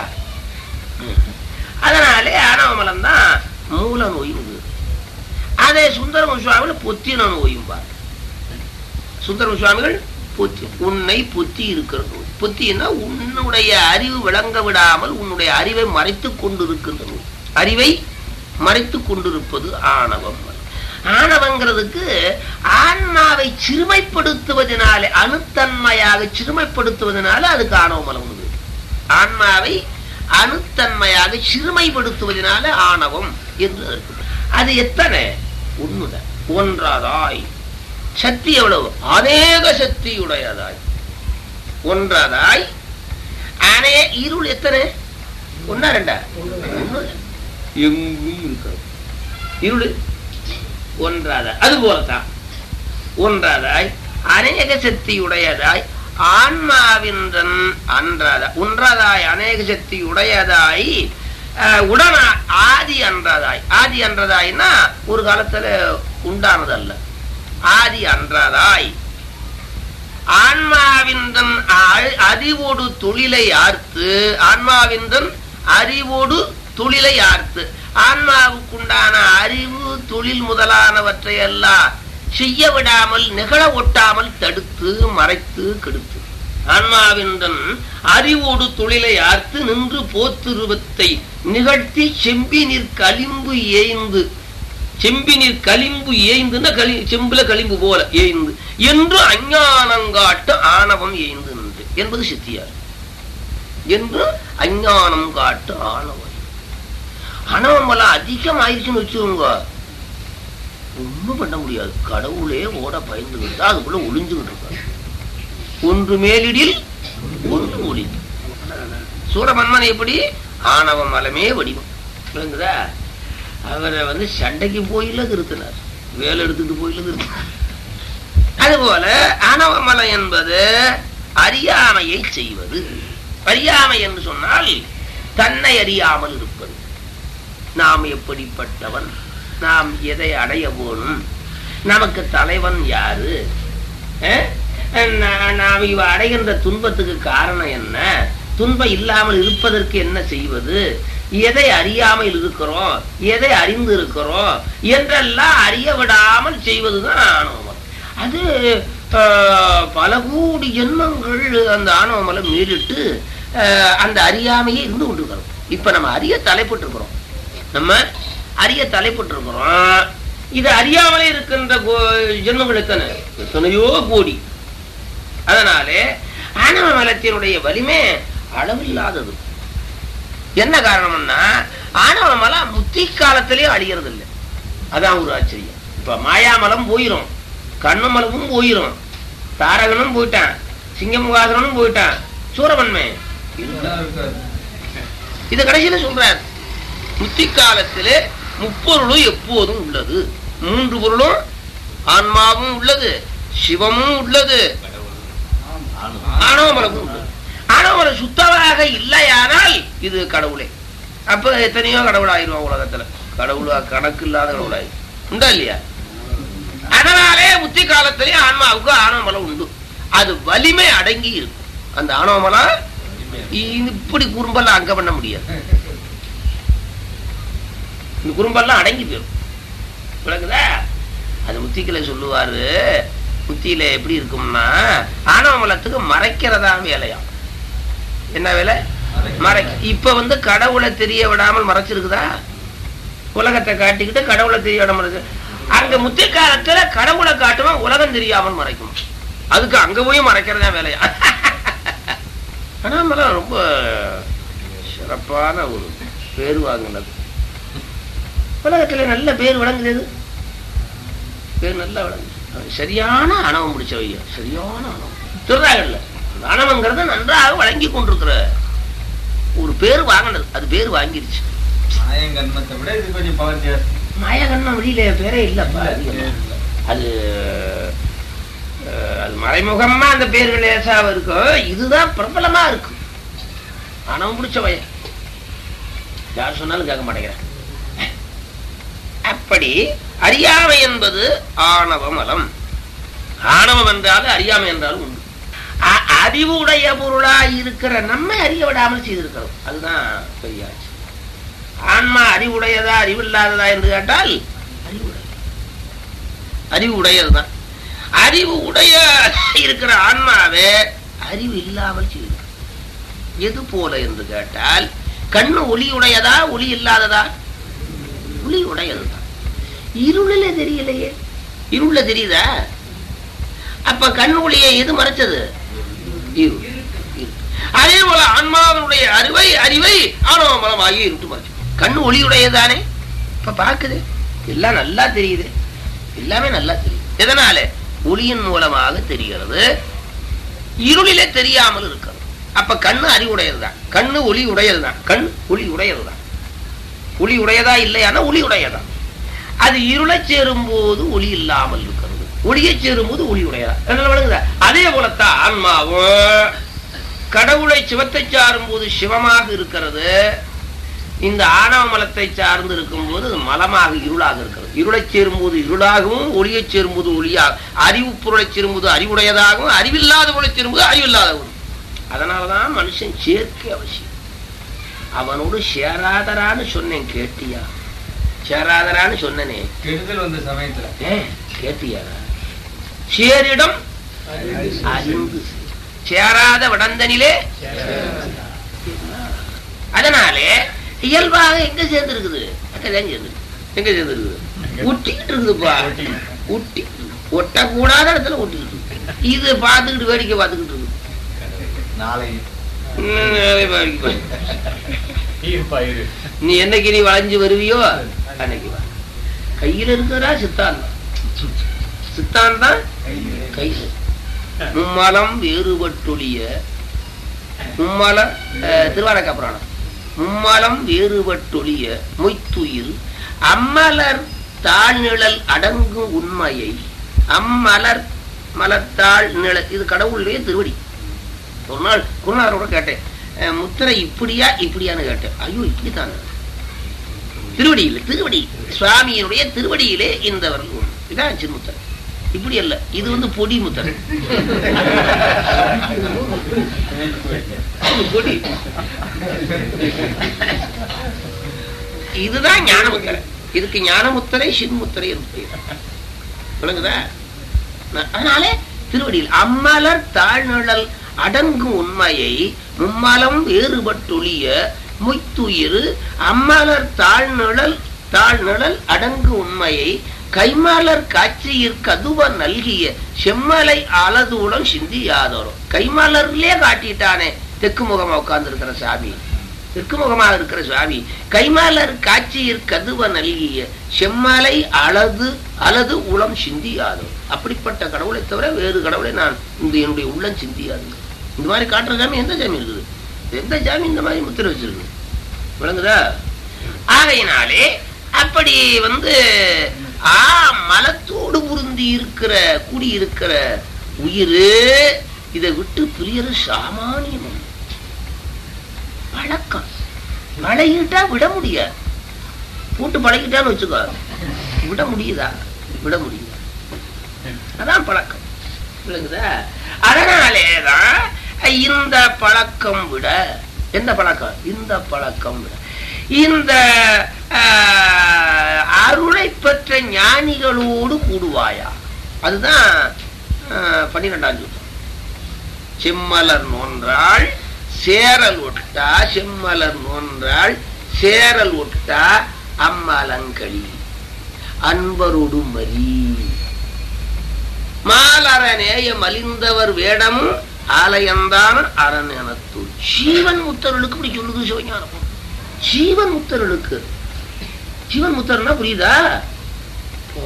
அதனாலே ஆணவமலம் தான் மூல நோயின் வேறு அதே சுந்தரம சுவாமிகள் பொத்தின நோயும் பார் சுந்தரம சுவாமிகள் பொத்தி உன்னை பொத்தி இருக்கிற நோய் பொத்தின்னா உன்னுடைய அறிவு விளங்க விடாமல் உன்னுடைய அறிவை மறைத்துக் கொண்டிருக்கின்ற நோய் அறிவை மறைத்துக் கொண்டிருப்பது ஆணவம் ஆணவங்கிறதுக்கு ஆன்மாவை சிறுமைப்படுத்துவதனாலே அணுத்தன்மையாக சிறுமைப்படுத்துவதனால அதுக்கு ஆணவமலம் உண்டு ஆன்மாவை அணுத்தன்மையாக சிறுமைப்படுத்துவதனால ஆணவம் என்று இருக்கு அது எத்தனை ஒண்ணுதான் ஒன்றாதாய் சக்தி எவ்வளவு அநேக சக்தியுடையதாய் ஒன்றாதாய் அனே இருள் எத்தனை ஒன்னா ரெண்டா ஒண்ணுதான். எங்கும் இருக்காது இருள் ஒன்றாதாய் அது போலத்தான் ஒன்றாதாய் அநேக சக்தியுடையதாய் ஆன்மாவின்றன் அன்றாத ஒன்றாதாய் அநேக சக்தி உடையதாய் அஹ், உடனா ஆதி அன்றதாய் ஆதி அன்றதாய்னா ஒரு காலத்துல உண்டானதல்ல ஆதி அன்றதாய் ஆன்மாவின்றன் அ- அறிவோடு தொழிலை ஆர்த்து ஆன்மாவின்றன் அறிவோடு தொழிலை ஆர்த்து ஆன்மாவுக்குண்டான அறிவு தொழில் முதலானவற்றை எல்லாம் செய்ய விடாமல் நிகழ ஒட்டாமல் தடுத்து மறைத்து கெடுத்து ஆன்மாவின்றன் அறிவோடு தொழிலை ஆர்த்து நின்று போத்துருவத்தை நிகழ்த்தி செம்பினிற் களிம்பு ஏய்ந்து செம்பினில் களிம்பு ஏய்ந்துன்னா களி செம்புல களிம்பு போல ஏய்ந்து என்று அஞ்ஞானங்காட்டு ஆணவம் ஏய்ந்து நின்று என்பது சித்தியார் என்று அஞ்ஞானம் காட்டு ஆணவம் ஆணவம் எல்லாம் அதிகம் ஆயிடுச்சுன்னு வச்சுக்கோங்க ஒண்ணும் பண்ண முடியாது கடவுளே ஓட பயந்துகிட்டு அதுக்குள்ள ஒளிஞ்சுகிட்டு இருக்காரு ஒன்று மேலிடில் ஒன்று ஒளி சூரமன்மன் எப்படி ஆணவ மலமே வடிவம் விளங்குதா அவரை வந்து சண்டைக்கு போயில திருத்தினார் வேலை எடுத்துட்டு போயில திருத்தினார் அதுபோல ஆணவமலம் என்பது அறியாமையை செய்வது அறியாமை என்று சொன்னால் தன்னை அறியாமல் இருப்பது நாம் எப்படிப்பட்டவன் நாம் எதை அடைய போகணும் நமக்கு தலைவன் யாரு அஹ்? நா- நாம் இவ அடைகின்ற துன்பத்துக்கு காரணம் என்ன துன்பம் இல்லாமல் இருப்பதற்கு என்ன செய்வது எதை அறியாமல் இருக்கிறோம் எதை அறிந்து இருக்கிறோம் என்றெல்லாம் அறிய விடாமல் செய்வதுதான் ஆணவமலம் அது ஆஹ், பல கோடி ஜென்மங்கள் அந்த ஆணவமலம் மீறிட்டு ஆஹ், அந்த அறியாமையே இருந்து கொண்டிருக்கிறோம் இப்ப நம்ம அறிய தலைப்பட்டிருக்கிறோம் நம்ம அறிய தலைப்பட்டிருக்கிறோம் இது அறியாமலே இருக்கின்ற கோ- ஜென்மங்கள் எத்தனை எத்தனையோ கோடி அதனாலே ஆணவ மலத்தினுடைய வலிமை அளவில்லாதது என்ன காரணம்னா ஆணவ மலம் முத்தி காலத்திலே அழியறது இல்லை அதான் ஒரு ஆச்சரியம் இப்ப மாயாமலம் போயிரும் கண்ணு மலமும் போயிரும் தாரகனும் போயிட்டான் சிங்கமுகாசனும் போயிட்டான் சூரவன்மை இது கடைசியில சொல்றார் முத்தி காலத்திலே முப்பொருளும் எப்போதும் உள்ளது மூன்று பொருளும் ஆன்மாவும் உள்ளது சிவமும் உள்ளது ஆணவமலமும் உள்ளது ஆணவமலம் சுத்தமாக இல்லையானால் இது கடவுளே அப்ப எத்தனையோ கடவுள் ஆயிரும் உலகத்துல கடவுளா கணக்கு இல்லாத கடவுளாயிரும் உண்டா இல்லையா அதனாலே முத்தி காலத்திலே ஆன்மாவுக்கு ஆணவமலம் உண்டு அது வலிமை அடங்கி இருக்கும் அந்த ஆணவமலம் இப்படி குறும்பெல்லாம் அங்க பண்ண முடியாது இந்த குறும்பெல்லாம் அடங்கி போயிடும் விளக்குதா அது முத்திக்கலை சொல்லுவாரு முத்தியில எப்படி இருக்கும்னா ஆணவ மலத்துக்கு மறைக்கிறதா வேலையாம் என்ன வேலை மறை இப்ப வந்து கடவுளை தெரிய விடாமல் மறைச்சிருக்குதா உலகத்தை காட்டிக்கிட்டு கடவுளை தெரிய விடாமல் இருக்கு. அங்க முத்தி காலத்துல கடவுளை காட்டுவன் உலகம் தெரியாமல் மறைக்கும் அதுக்கு அங்க போய் மறைக்கிறதா வேலையா அண்ணாமலம் ரொம்ப சிறப்பான ஒரு பேர் வாங்கினது உலகத்துல நல்ல பேர் விளங்குது எது? பேர் நல்லா விளங்குது அவன் சரியான அணவம் முடிச்சவையா சரியான அணவம் சொல்றாங்கல்ல அந்த அணவங்கிறது நன்றாக வழங்கி கொண்டிருக்கிற ஒரு பேர் வாங்கினது அது பேர் வாங்கிருச்சு மாயங்கன்மத்தை விட இது கொஞ்சம் பவர் ஜாஸ்தி மாயகன்மம் வெளியில பேரே இல்லப்பா அதிகமா. அது அஹ், அது மறைமுகமா அந்த பேர்கள் லேசாக இருக்கும் இதுதான் பிரபலமா இருக்கும் அணவம் பிடிச்ச பையன் யார் சொன்னாலும் கேட்க மாட்டேங்கிறேன் அப்படி அறியாமை என்பது ஆணவமலம் ஆணவம் என்றாலும் அறியாமை என்றாலும் உண்டு அ- அறிவு உடைய பொருளாய் இருக்கிற நம்மை அறிய விடாமல் செய்திருக்கிறோம் அதுதான் பெரிய ஆட்சி ஆன்மா அறிவுடையதா அறிவில்லாததா என்று கேட்டால் அறிவுடையது அறிவு உடையதுதான் அறிவு உடைய இருக்கிற ஆன்மாவே அறிவு இல்லாமல் செய்திருக்கிறது எது போல என்று கேட்டால் கண்ணு ஒளி உடையதா ஒளி இல்லாததா ஒளி உடையதுதான் இருளில தெரியலையே இருள தெரியுதா அப்ப கண் ஒளியை எது மறைச்சது இருள் இருள். அதே போல ஆன்மாவினுடைய அறிவை அறிவை ஆணவ மலமாகி இருட்டு மறைச்சு கண்ணு ஒளியுடையதானே இப்ப பாக்குது எல்லாம் நல்லா தெரியுது எல்லாமே நல்லா தெரியுது எதனால ஒளியின் மூலமாக தெரிகிறது இருளிலே தெரியாமல் இருக்கிறது அப்ப கண்ணு அறிவுடையதுதான் கண்ணு ஒளி உடையதுதான் கண் ஒளி உடையதுதான் ஒளி உடையதா இல்லையானா ஒளி உடையதா அது இருளை சேரும் போது ஒளி இல்லாமல் இருக்கிறது ஒளியை சேரும் போது ஒளி உடையதா என்ன விளங்குதா அதே போலத்தான் ஆன்மாவும் கடவுளை சிவத்தை சாரும் போது சிவமாக இருக்கிறது இந்த ஆணவ மலத்தை சார்ந்து இருக்கும் போது அது மலமாக இருளாக இருக்கிறது இருளை சேரும்போது இருளாகவும் ஒளியை சேரும்போது ஒளியாக அறிவு பொருளை சேரும்போது அறிவுடையதாகவும் அறிவில்லாத பொருளை சேரும்போது அறிவில்லாதவும் அதனாலதான் மனுஷன் சேர்க்கை அவசியம் அவனோடு சேராதரான்னு சொன்னேன் கேட்டியா சேராதரான்னு சொன்னனே கெடுதல் வந்த சமயத்துல ஏ கேட்டியாரா சேரிடம் அறிந்து சேராத வடந்தனிலே அதனாலே இயல்பாக எங்க சேர்ந்துருக்குது அங்கதான் சேர்ந்துருக்கு எங்க சேர்ந்துருக்குது ஒட்டிக்கிட்டு இருக்குதுப்பா ஒட்டி ஒட்டக்கூடாத இடத்துல ஒட்டிக்கிட்டு இருக்கு இது பார்த்துக்கிட்டு வேடிக்கை பார்த்துக்கிட்டு இருக்கு நாளை இன்னும் நிறைய வேடிக்கை பயிர் நீ என்னைக்கு நீ வளைஞ்சு வருவியோ அன்னைக்கு வா கையில இருக்கிறா சித்தாந்தம் சித்தாந்தம் கையில மும்மலம் வேறுபட்டொழிய மும்மலம் அஹ், திருவாரக்க புராணம் மும்மலம் வேறுபட்டொழிய மொய்த்துயிர் அம்மலர் தாழ்நிழல் அடங்கும் உண்மையை அம்மலர் மலர்த்தாள் நிழல் இது கடவுளுடைய திருவடி ஒரு நாள் குருநாதரோட கேட்டேன் அஹ், முத்திரை இப்படியா இப்படியான்னு கேட்டேன் ஐயோ இப்படித்தானே திருவடியில் திருவடி சுவாமியினுடைய திருவடியிலே இந்த வரல் உண்டு. இதான் சின்முத்திரை இப்படி அல்ல இது வந்து பொடி முத்திரை இது பொடி இதுதான் ஞானமுத்திரை இதுக்கு ஞானமுத்திரை சின்முத்திரை என்று பெயர் விளங்குதா ந- அதனாலே திருவடியில் அம்மலர் தாழ்நிழல் அடங்கும் உண்மையை மும்மலம் வேறுபட்டொழிய மொய்த்துயிர் அம்மலர் தாழ்நிழல் தாழ்நிழல் அடங்கு உண்மையை கைமாலர் காட்சியிற் கதுவ நல்கிய செம்மலை அலதுடன் சிந்தியாதோரும் கைமாலர்லயே காட்டிட்டானே தெற்கு முகமா உட்கார்ந்து இருக்கிற சாமி தெற்கு முகமாக இருக்கிற சுவாமி கைமாலர் காட்சியிற் கதுவ நல்கிய செம்மலை அழது அலது உளம் சிந்தியாது அப்படிப்பட்ட கடவுளை தவிர வேறு கடவுளை நான் இந்த என்னுடைய உள்ளம் சிந்தியாது இந்த மாதிரி காட்டுற சாமி எந்த சாமி இருக்குது எந்த சாமி இந்த மாதிரி முத்திரை வச்சிருக்கு விளங்குதா ஆகையினாலே அப்படி வந்து ஆ மலத்தோடு பொருந்தி இருக்கிற குடி இருக்கிற உயிர் இதை விட்டு பிரியறது சாமானியம் அல்ல. பழக்கம் பழகிட்டா விட முடியாது போட்டு பழகிட்டான்னு வச்சுக்கோ விட முடியுதா விட முடியுதா அதான் பழக்கம் விளங்குதா அதனாலேதான் இந்த பழக்கம் விட எந்த பழக்கம் இந்த பழக்கம் விட இந்த ஆஹ், அருளை பெற்ற ஞானிகளோடு கூடுவாயா அதுதான் ஆஹ், பன்னிரெண்டாம் சூத்திரம் செம்மலர் நோன்றாள் சேரல் ஒட்டா செம்மலர் நோன்றாள் சேரல் ஒட்டா அம்மலங்களி அன்பருடு மரி மாலர நேய மலிந்தவர் வேடம் ஆலயந்தான் அரண் எனத்துள் சீவன் முத்தர்களுக்கு இப்படி சொல்லுது சிவஞானம் சீவன் முத்தர்களுக்கு சிவன் முத்தர்னா புரியுதா ஓ.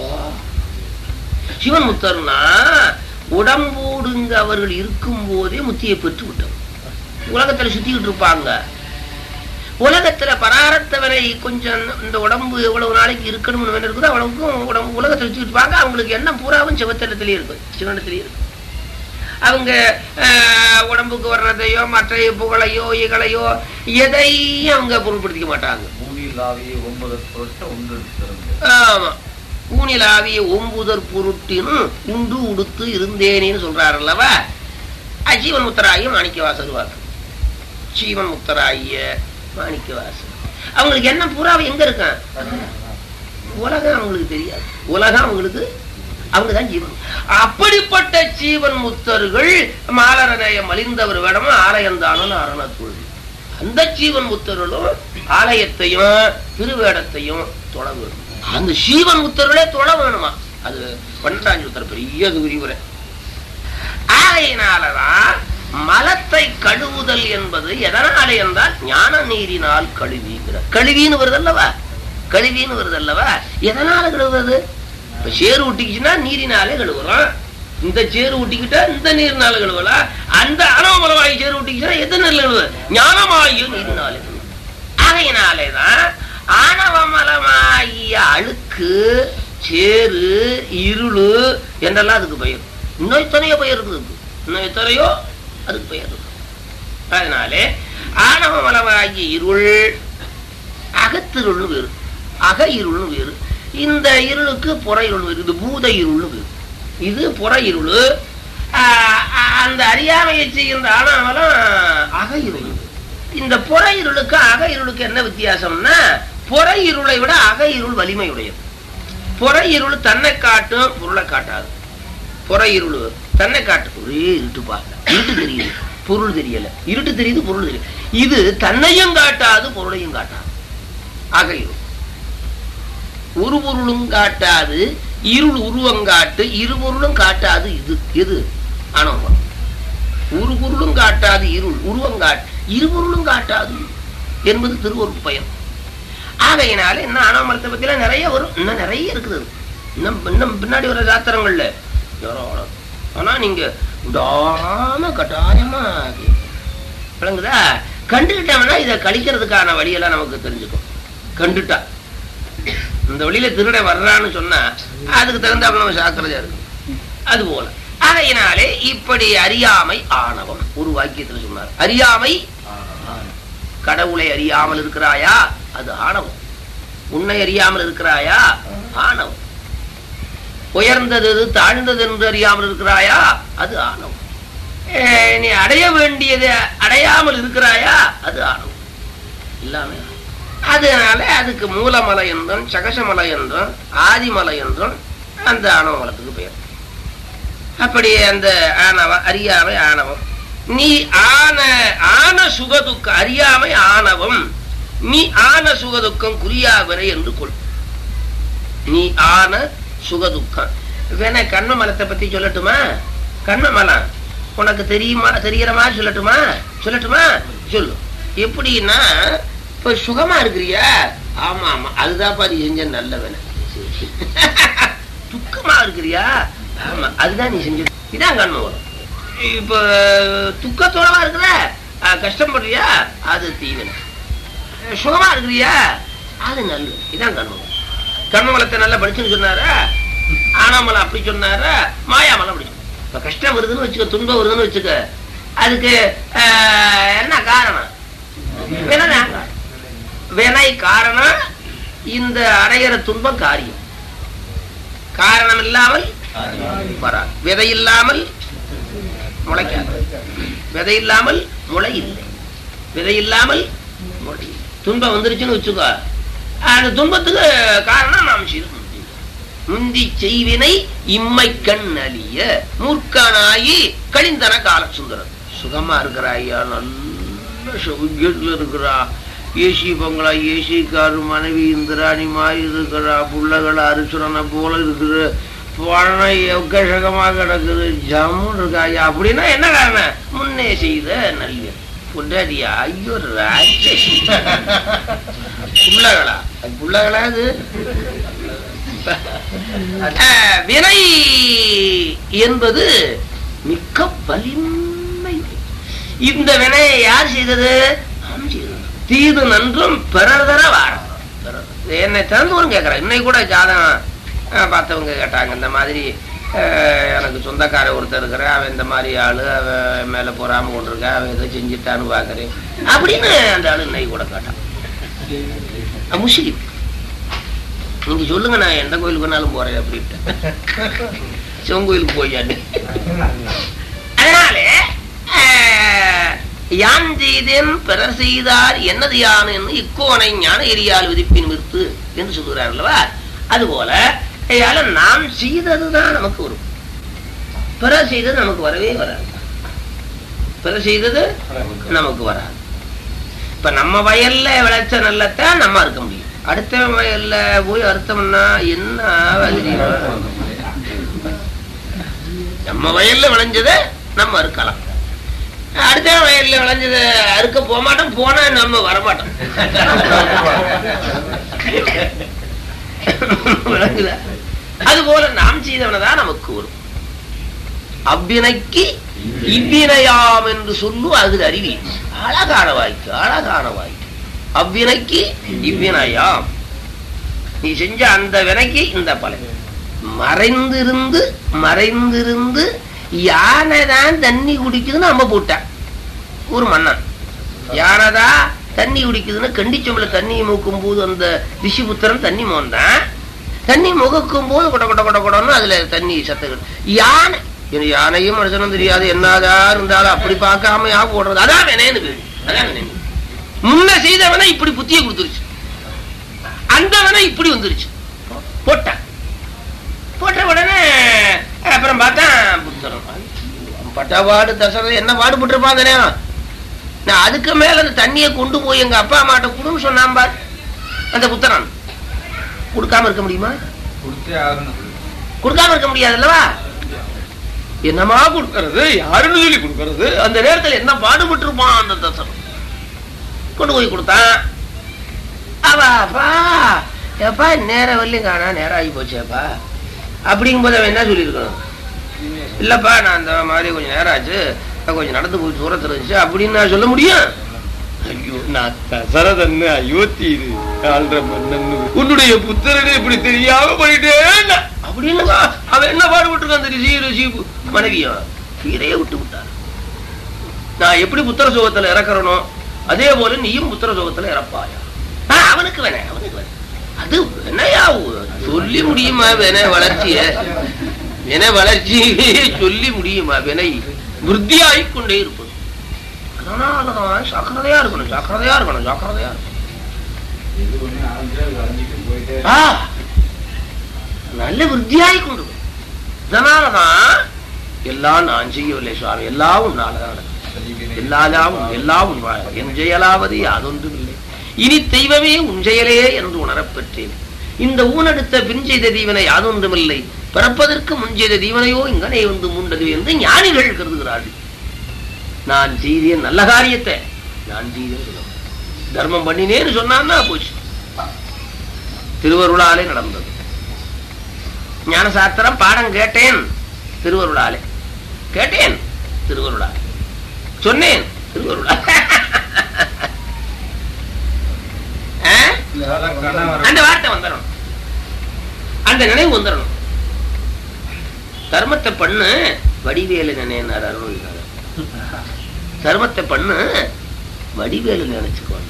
சிவன் முத்தர்னா உடம்போடுங்க அவர்கள் இருக்கும் போதே முத்தியை பெற்று விட்டவர் உலகத்துல சுத்திக்கிட்டு இருப்பாங்க உலகத்துல பராரத்தவரை கொஞ்சம் இந்த உடம்பு எவ்வளவு நாளைக்கு இருக்கணும்னு வேணும் இருக்குதோ அவ்வளவுக்கும் உடம்பு உலகத்துல சுத்திட்டு இருப்பாங்க அவங்களுக்கு என்ன பூராவும் சிவத்தலத்திலேயே இருக்கும் சிவனத்திலேயே இருக்கும் அவங்க ஆஹ், உடம்புக்கு வர்றதையோ மற்ற புகழையோ இகழையோ எதையும் அவங்க பொருட்படுத்திக்க மாட்டாங்க பூமியில் ஆவிய ஒன்பது பொருட்ட ஒன்று திறந்து ஆமா ஊனிலாவிய ஒம்புதற் பொருட்டினும் உண்டு உடுத்து இருந்தேனேன்னு சொல்றாருல்லவா அஜீவன் முத்தராய மாணிக்கவாசர் வாக்கு ஜீவன் முத்தராய மாணிக்கவாசர் அவங்களுக்கு என்ன பூராவை எங்க இருக்கான் உலகம் அவங்களுக்கு தெரியாது உலகம் அவங்களுக்கு அவங்க தான் ஜீவன் அப்படிப்பட்ட ஜீவன் முத்தர்கள் மாலரநேயம் மலிந்தவர் வேடமும் ஆலயந்தானும் அரணத்துள் அந்த ஜீவன் முத்தர்களும் ஆலயத்தையும் திருவேடத்தையும் தொழ வேணும் அந்த சீவன் முத்தர்களே தொழ வேணுமா அது பன்னெண்டாம் சூத்திர பெரிய அது விரிவுரை ஆகையினாலதான் மலத்தை கழுவுதல் என்பது எதனாலே என்றால் ஞான நீரினால் கழுவிங்கிற கழுவின்னு வருதல்லவா கழுவின்னு வருதல்லவா எதனால கழுவுறது இப்ப சேறு ஒட்டிக்கிச்சுன்னா நீரினாலே கழுவுறோம் இந்த சேறு ஒட்டிக்கிட்டா இந்த நீர்னால கழுவலாம் அந்த அனவமலமாகி சேறு ஒட்டிக்கிச்சுன்னா எந்த நீர்ல கழுவு ஞானமாகிய நீரினாலே கழுவு ஆகையினாலேதான் ஆணவமலமாகிய அழுக்கு சேறு இருளு என்றெல்லாம் அதுக்கு பெயர் இன்னும் எத்தனையோ பெயர் இருக்குது அதுக்கு. இன்னும் எத்தனையோ அதுக்கு பெயர் இருக்கு அதனாலே ஆணவமலமாகிய இருள் அகத்திருள்னு வேறு அக இருள்னு வேறு இந்த இருளுக்கு புற இருள் வேறு இது பூத இருள்னு வேறு இது புற இருள் ஆஹ் அந்த அறியாமையை செய்கின்ற ஆணவமலம் அக இருள் இந்த புற இருளுக்கு அக இருளுக்கு என்ன வித்தியாசம்னா புற இருளை விட அக இருள் வலிமையுடையது புற இருள் தன்னை காட்டும் பொருளை காட்டாது புற இருள் தன்னை காட்டும் ஒரே இருட்டுப்பா இருட்டு தெரியுது பொருள் தெரியல இருட்டு தெரியுது பொருள் தெரியுது இது தன்னையும் காட்டாது பொருளையும் காட்டாது அக இருள் ஒரு பொருளும் காட்டாது இருள் உருவங்காட்டு இரு பொருளும் காட்டாது இது எது ஆணவம் ஒரு பொருளும் காட்டாது இருள் உருவங்காட்டு இரு பொருளும் காட்டாது என்பது திருவருட் பயன் ஆகையினால இன்னும் ஆணவமரத்தை பத்திலாம் நிறைய வரும் இன்னும் நிறைய இருக்குது அது. இன்னும் இன்னும் பின்னாடி வர சாத்திரங்கள்ல ஏராளம். ஆனா நீங்க விடாம கட்டாயமா கேட்கணும். விளங்குதா கண்டுகிட்டோம்னா இதை கழிக்கிறதுக்கான வழியெல்லாம் நமக்கு தெரிஞ்சுக்கும் கண்டுட்டா இந்த வழியில திருட வர்றான்னு சொன்னா அதுக்கு தகுந்தாப்புல நம்ம சாக்கிரதையா இருக்கும் அது போல அதையினாலே இப்படி அறியாமை ஆணவம் ஒரு வாக்கியத்துல சொன்னார் அறியாமை கடவுளை அறியாமல் இருக்கிறாயா அது ஆணவம் உன்னை அறியாமல் இருக்கிறாயா ஆணவம் உயர்ந்தது எது, தாழ்ந்தது என்று அறியாமல் இருக்கிறாயா அது ஆணவம் ஏ, நீ அடைய வேண்டியது அடையாமல் இருக்கிறாயா அது ஆணவம் எல்லாமே அதனால அதுக்கு மூலமலை என்றும் சகசமலை என்றும் ஆதிமலை என்றும் அந்த ஆணவ மலத்துக்கு பெயர் அப்படி அந்த ஆணவம் அறியாமை ஆணவம் நீ ஆன ஆன சுகதுக்க அறியாமை ஆணவம் நீ ஆன சுகதுக்கம் குறியாவினை என்று கொள் நீ ஆன சுகதுக்கம் வேணா கண்ம மலத்தை பத்தி சொல்லட்டுமா கண்ம மலம் உனக்கு தெரியுமா தெரியற மாதிரி சொல்லட்டுமா சொல்லட்டுமா சொல்லு எப்படின்னா இப்ப சுகமா இருக்கிறியா ஆமா ஆமா அதுதான் பாரு செஞ்ச நல்ல வேலை துக்கமா இருக்கிறியா ஆமா அதுதான் நீ செஞ்ச இதான் கண்ம வரும் இப்ப துக்கத்தோடவா இருக்கிற அஹ், கஷ்டப்படுறியா அது தீவினை சுகமா இருக்கிறியா அது நல்லது இதான் கண்மம் கண்மமலத்தை நல்லா படிச்சுன்னு சொன்னாரா ஆனாமலம் அப்படி சொன்னாரா மாயாமலம் அப்படி சொன்னாரா? இப்ப கஷ்டம் வருதுன்னு வச்சுக்க துன்பம் வருதுன்னு வச்சுக்க அதுக்கு ஆஹ், என்ன காரணம் வினைதான் காரணம். வினை காரணம் இந்த அடையிற துன்பம் காரியம் காரணம் இல்லாமல் வராது விதை இல்லாமல் முளைக்காது விதை இல்லாமல் முளை இல்லை விதை இல்லாமல் முளை இல்லை. துன்பம் வந்துருச்சுன்னு வச்சுக்கோ அந்த துன்பத்துக்கு காரணம் நாம் செய்த முந்தி முந்தி செய்வினை இம்மை கண் அழிய மூர்க்கனாயி கழிந்தன கால சுந்தரம் சுகமா இருக்கிறாய்யா நல்ல சுகத்துல இருக்கிறா ஏசி பங்களா ஏசி காரு மனைவி இந்திராணி மாதிரி இருக்கிறா புள்ளகள் அரிசுரனை போல இருக்குது பணம் எக்கசகமா கிடக்குது ஜம்முன்னு இருக்காயா அப்படின்னா என்ன காரணம் முன்னே செய்த நல்வியல் பொண்டாடியா ஐயோ ராட்சசி புள்ளகளா அது புள்ளகளா அது அஹ், வினை என்பது மிக்க வலிமை இந்த வினையை யார் செய்தது நாம் செய்தது தீது நன்றும் பிறர் தர வாரம் என்னை திறந்தவரும் கேட்கறேன் இன்னைக்கு கூட ஜாதகம் அஹ், பார்த்தவங்க கேட்டாங்க இந்த மாதிரி அஹ், எனக்கு சொந்தக்கார ஒருத்தர் இருக்கிறேன் அவன் இந்த மாதிரி ஆளு அவன் மேல பொறாம கொண்டிருக்கா அவன் ஏதோ செஞ்சுட்டான்னு பாக்குறேன் அப்படின்னு அந்த ஆளு இன்னைக்கு கூட கேட்டான் அஹ், முஸ்லிம் நீங்க சொல்லுங்க நான் எந்த கோயிலுக்கு வேணாலும் போறேன் அப்படின்ட்டு சிவன் கோயிலுக்கு போயாண்டு அதனாலே ஆஹ், யான் செய்தேன் பிறர் செய்தார் என்னது யான் என்று இக்கோனை ஞான எரியால் விதிப்பின் விருத்து என்று சொல்கிறார் அல்லவா அதுபோல ஐயால நாம் செய்ததுதான் நமக்கு வரும் பிறர் செய்தது நமக்கு வரவே வராது பிறர் செய்தது நமக்கு வராது இப்ப நம்ம வயல்ல விளைச்ச நல்லத்தான் நம்ம இருக்க முடியும் அடுத்த வயல்ல போய் அறுத்தோம்னா என்ன வதிரியா? நம்ம வயல்ல விளைஞ்சத நம்ம அறுக்கலாம் அடுத்த வயல்ல விளைஞ்சத அறுக்க போக மாட்டோம் போனா நம்ம வரமாட்டோம் விளங்குதா அது போல நாம் செய்தவனதான் நமக்கு வரும் அவ்வினைக்கு இவ்வினையாம் என்று சொல்லு அது அறிவி அழகான வாய்க்கு அழகான வாய்க்கு அவ்வினைக்கு இவ்வினையாம் நீ செஞ்ச அந்த வினைக்கு இந்த பலன் மறைந்திருந்து மறைந்திருந்து யானை தான் தண்ணி குடிக்குதுன்னு நம்ம போட்டேன் ஒரு மன்னன் யானைதான் தண்ணி குடிக்குதுன்னு கண்டிச்சம்பள தண்ணியை மூக்கும் போது அந்த ரிஷிபுத்திரன் தண்ணி மோந்தான் தண்ணி முகக்கும் போது கொட கொட கொட கொடன்னு அதுல தண்ணி சத்துக்கள் யானை இது யானையும் மனுஷனும் தெரியாது என்னதா இருந்தாலும் அப்படி பார்க்காம யா போடுறது அதான் வேணேன்னு பேரு அதான் வேணேன்னு முன்ன செய்தவனை இப்படி புத்திய கொடுத்துருச்சு அந்தவனை இப்படி வந்துருச்சு போட்டான் போட்ட உடனே அப்புறம் பார்த்தா புத்தரம் பட்டபாடு தசரது என்ன பாடுபட்டிருப்பான் தானே நான் அதுக்கு மேல அந்த தண்ணியை கொண்டு போய் எங்க அப்பா அம்மாட்ட கொடுன்னு சொன்னான் பார் அந்த புத்தரன் கொடுக்காம இருக்க முடியுமா கொடுத்தே ஆகணும் கொடுக்காம இருக்க முடியாது அல்லவா என்னமா கொடுக்கறது யாருன்னு சொல்லி கொடுக்கறது அந்த நேரத்துல என்ன பாடுபட்டு இருப்பான் அந்த தசரம் கொண்டு போய் கொடுத்தான் அவ அப்பா எப்பா நேரம் வரலையும் காணா நேரம் ஆகி போச்சேப்பா அப்படிங்கும்போது அவன் என்ன சொல்லியிருக்கணும் இல்லப்பா நான் அந்த மாதிரி கொஞ்சம் நேரம் ஆச்சு நான் கொஞ்சம் நடந்து போய் தூரத்தில் இருந்துச்சு அப்படின்னு நான் சொல்ல முடியும் ஐயோ நான் தசரதன் அயோத்தி இது ஆள்ற மன்னன் உன்னுடைய புத்திரனை இப்படி தெரியாம போயிட்டேன் அப்படின்னு அவன் என்ன பாடுபட்டிருக்கான் அந்த ரிஷி ரிஷி மனைவியா உயிரையே விட்டு விட்டார் நான் எப்படி புத்திர சோகத்துல இறக்குறனோ அதே போல நீயும் புத்திர சோகத்துல இறப்பாயா ஆ, அவனுக்கு வேணே அவனுக்கு வேணே அது வினையா சொல்லி முடியுமா வினை வளர்ச்சிய வினை வளர்ச்சி சொல்லி முடியுமா வினை விருத்தியாகிக் கொண்டே இருப்பது அதனாலதான் ஜாக்கிரதையா இருக்கணும் ஜாக்கிரதையா இருக்கணும் ஜாக்கிரதையா இருக்கணும் ஆ, நல்ல விருத்தியாகி கொண்டு வரும். இதனாலதான் எல்லாம் நான் செய்யவில்லை சுவாமி எல்லாம் உன்னாலதான் நடக்கும். எல்லாதாவும் எல்லாம் உன்னால். என் செயலாவது யாதொன்றும் இல்லை இனி தெய்வமே உன் செயலே என்று உணரப் பெற்றேன் இந்த ஊனெடுத்த பின் செய்த தீவனை யாதொன்றுமில்லை பிறப்பதற்கு முன் செய்த தீவனையோ இங்கனே வந்து மூண்டது என்று ஞானிகள் கருதுகிறார்கள் நான் செய்தேன் நல்ல காரியத்தை நான் செய்தேன் சொல்லுவேன். தர்மம் பண்ணினேன்னு சொன்னான்னா போச்சு திருவருளாலே நடந்தது ஞானசாஸ்திரம் பாடம் கேட்டேன் திருவருளாலே கேட்டேன் திருவருளாலே சொன்னேன் திருவருளாலே ஆ? அந்த வார்த்தை வந்துடணும் அந்த நினைவு வந்துடணும் தர்மத்தை பண்ணு வடிவேலு நினைனார் அருள்கிறார் தர்மத்தை பண்ணு வடிவேலு நினைச்சுக்கோங்க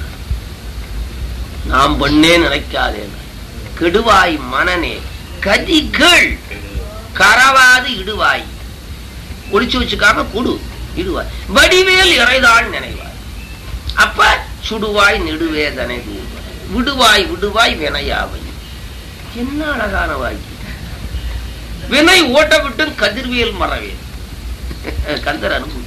நாம் பண்ணே நினைக்காதேன் கெடுவாய் மனநே கதிகள் கரவாது இடுவாய் ஒளிச்சு வச்சுக்காம குடு இடுவாய் வடிவேல் இறைதாள் நினைவாய் அப்ப சுடுவாய் நெடுவேதனை தூர்வாய் விடுவாய் விடுவாய் வினையாவை என்ன அழகான வாக்கி வினை ஓட்ட விட்டும் கதிர்வியல் மறவேன் கந்தர் அனுபவம்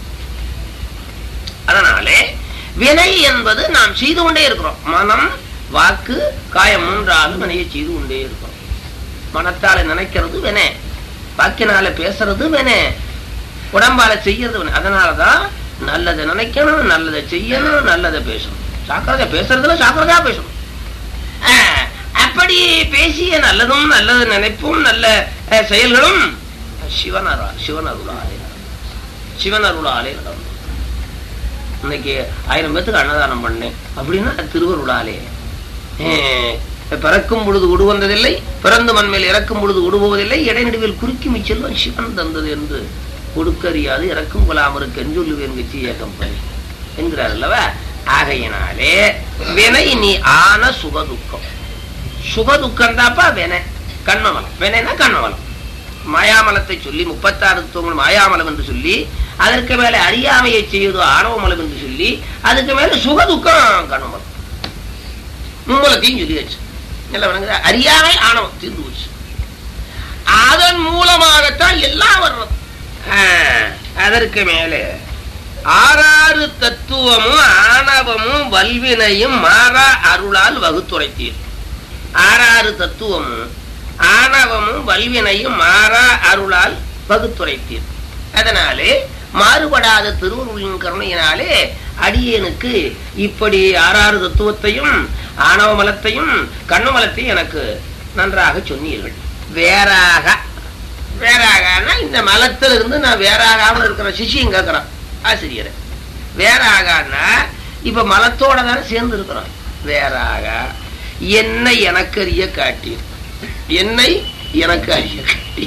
அதனாலே வினை என்பது நாம் செய்து கொண்டே இருக்கிறோம் மனம் வாக்கு காயம் மூன்றாலும் வினையை செய்து கொண்டே இருக்கிறோம் மனத்தால நினைக்கிறது வினை வாக்கினால பேசுறது வினை உடம்பால செய்யறது வினை அதனாலதான் நல்லதை நினைக்கணும் நல்லதை செய்யணும் நல்லதை பேசணும் சாக்கிரதையா பேசுறதுல சாக்கிரதையா பேசணும் ஆஹ், அப்படி பேசிய நல்லதும் நல்லது நினைப்பும் நல்ல அஹ், செயல்களும் சிவனரா சிவனருளாலே சிவனருளாலே நடந்தது இன்னைக்கு ஆயிரம் பேத்துக்கு அன்னதானம் பண்ணேன் அப்படின்னா அது திருவருளாலே அஹ், பிறக்கும் பொழுது உடு வந்ததில்லை பிறந்து மண்மேல் இறக்கும் பொழுது உடுபோவதில்லை இடைநடுவில் குறுக்கி மிச்செல்வன் சிவன் தந்தது என்று கொடுக்கறியாது இறக்கும் கொலாமருக்கு சொல்லுவேன் கட்சி ஏகம்பனி என்கிறார் அல்லவா ஆகையினாலே வினை நீ ஆன சுகதுக்கம் சுகதுக்கம் தாப்பா வினை கண்மமலம் வினைனா கண்மமலம் மாயாமலத்தை சொல்லி முப்பத்தாறு தத்துவங்கள் மாயாமலம் என்று சொல்லி அதற்கு மேல அறியாமையை செய்வது ஆணவமலம் என்று சொல்லி அதுக்கு மேல சுகதுக்கம் கண்மமலம் மும்மலத்தையும் சொல்லியாச்சு நல்லா விளங்குதா? அறியாமை ஆணவம் தீர்ந்து போச்சு அதன் மூலமாகத்தான் எல்லாம் வர்றது ஆஹ், அதற்கு மேலே ஆறாறு தத்துவமும் ஆணவமும் வல்வினையும் மாறா அருளால் வகுத்துரைத்தீர் ஆறாறு தத்துவமும் ஆணவமும் வல்வினையும் மாறா அருளால் வகுத்துரைத்தீர் அதனாலே மாறுபடாத திருவருளின் கருணையினாலே அடியேனுக்கு இப்படி ஆறாறு தத்துவத்தையும் ஆணவ மலத்தையும் கண்ணு மலத்தையும் எனக்கு நன்றாக சொன்னீர்கள் வேறாக வேறாகனா இந்த மலத்துல இருந்து நான் வேறாகாம இருக்கிற சிஷியும் கேட்கிறான் ஆசிரியரை வேறாகனா இப்ப மலத்தோட தானே சேர்ந்து இருக்கிறோம் வேறாக என்னை எனக்கு அறிய காட்டி என்னை எனக்கு அறிய காட்டி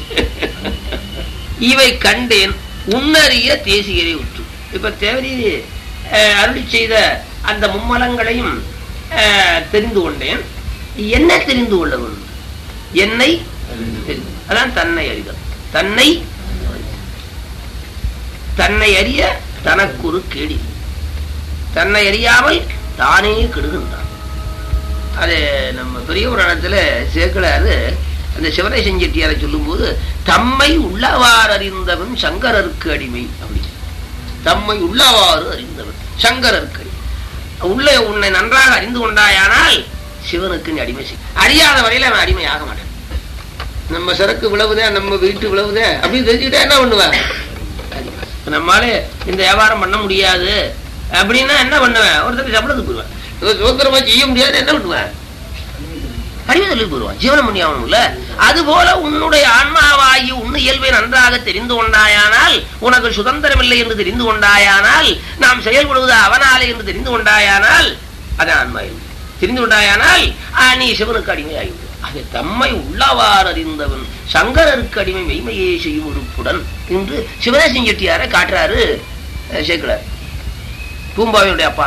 இவை கண்டேன் உன்னறிய தேசியரை உற்று இப்ப தேவரி அஹ், அருளி செய்த அந்த மும்மலங்களையும் அஹ், தெரிந்து கொண்டேன் என்ன தெரிந்து கொள்ள வேண்டும் என்னை தெரிந்து அதான் தன்னை அறிதல் தன்னை தன்னை அறிய தனக்குரு கேடி தன்னை அறியாமல் தானே கெடுகின்றான் அது நம்ம பெரிய புராணத்துல சேர்க்கலாரு அந்த சிவனேசன் செட்டியாரை சொல்லும்போது தம்மை உள்ளவாறு அறிந்தவன் சங்கரருக்கு அடிமை அப்படி தம்மை உள்ளவாறு அறிந்தவன் சங்கரருக்கு அடிமை உள்ள உன்னை நன்றாக அறிந்து கொண்டாயானால் சிவனுக்கு நீ அடிமை செய் அறியாத வரையில அவன் அடிமை ஆக மாட்டான் நம்ம சரக்கு விளவுதே நம்ம வீட்டு விளவுதே அப்படின்னு தெரிஞ்சுக்கிட்டா என்ன பண்ணுவேன் நம்மளால இந்த வியாபாரம் பண்ண முடியாது அப்படின்னா என்ன பண்ணுவேன் ஒருத்தர் சம்பளத்துக்கு போடுவேன் சுதந்திரமா செய்ய முடியாது என்ன பண்ணுவேன் அடிமை சொல்லி போடுவான் ஜீவனம் பண்ணி ஆகணும்ல அது போல உன்னுடைய ஆன்மாவாகி உன்னை இயல்பை நன்றாக தெரிந்து கொண்டாயானால் உனக்கு சுதந்திரம் இல்லை என்று தெரிந்து கொண்டாயானால் நாம் செயல்படுவது அவனாலே என்று தெரிந்து கொண்டாயானால் அது ஆன்மா என்று தெரிந்து கொண்டாயானால் ஆ, நீ சிவனுக்கு அடிமையாகிவிடு அது தம்மை உள்ளவாறு அறிந்தவன் சங்கரருக்கு அடிமை மெய்மையே செய்யும் உறுப்புடன் என்று சிவனேசன் செட்டியாரை காட்டுறாரு அஹ், சேக்கிழார் பூம்பாவினுடைய அப்பா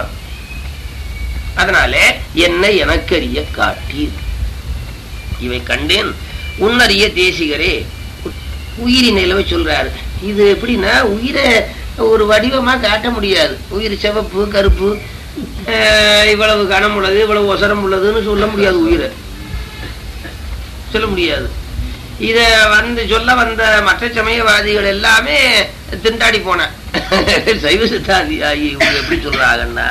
அதனாலே என்னை எனக்கறிய காட்டீர் இவை கண்டேன் உன்னறிய தேசிகரே உயிரின் நிலவை சொல்றாரு இது எப்படின்னா உயிரை ஒரு வடிவமா காட்ட முடியாது உயிர் சிவப்பு கருப்பு அஹ், இவ்வளவு கனம் உள்ளது இவ்வளவு ஒசரம் உள்ளதுன்னு சொல்ல முடியாது உயிரை சொல்ல முடியாது இத வந்து சொல்ல வந்த மற்ற சமயவாதிகள் எல்லாமே திண்டாடி போன சைவ சித்தாந்தி ஆகி இவங்க எப்படி சொல்றாங்கன்னா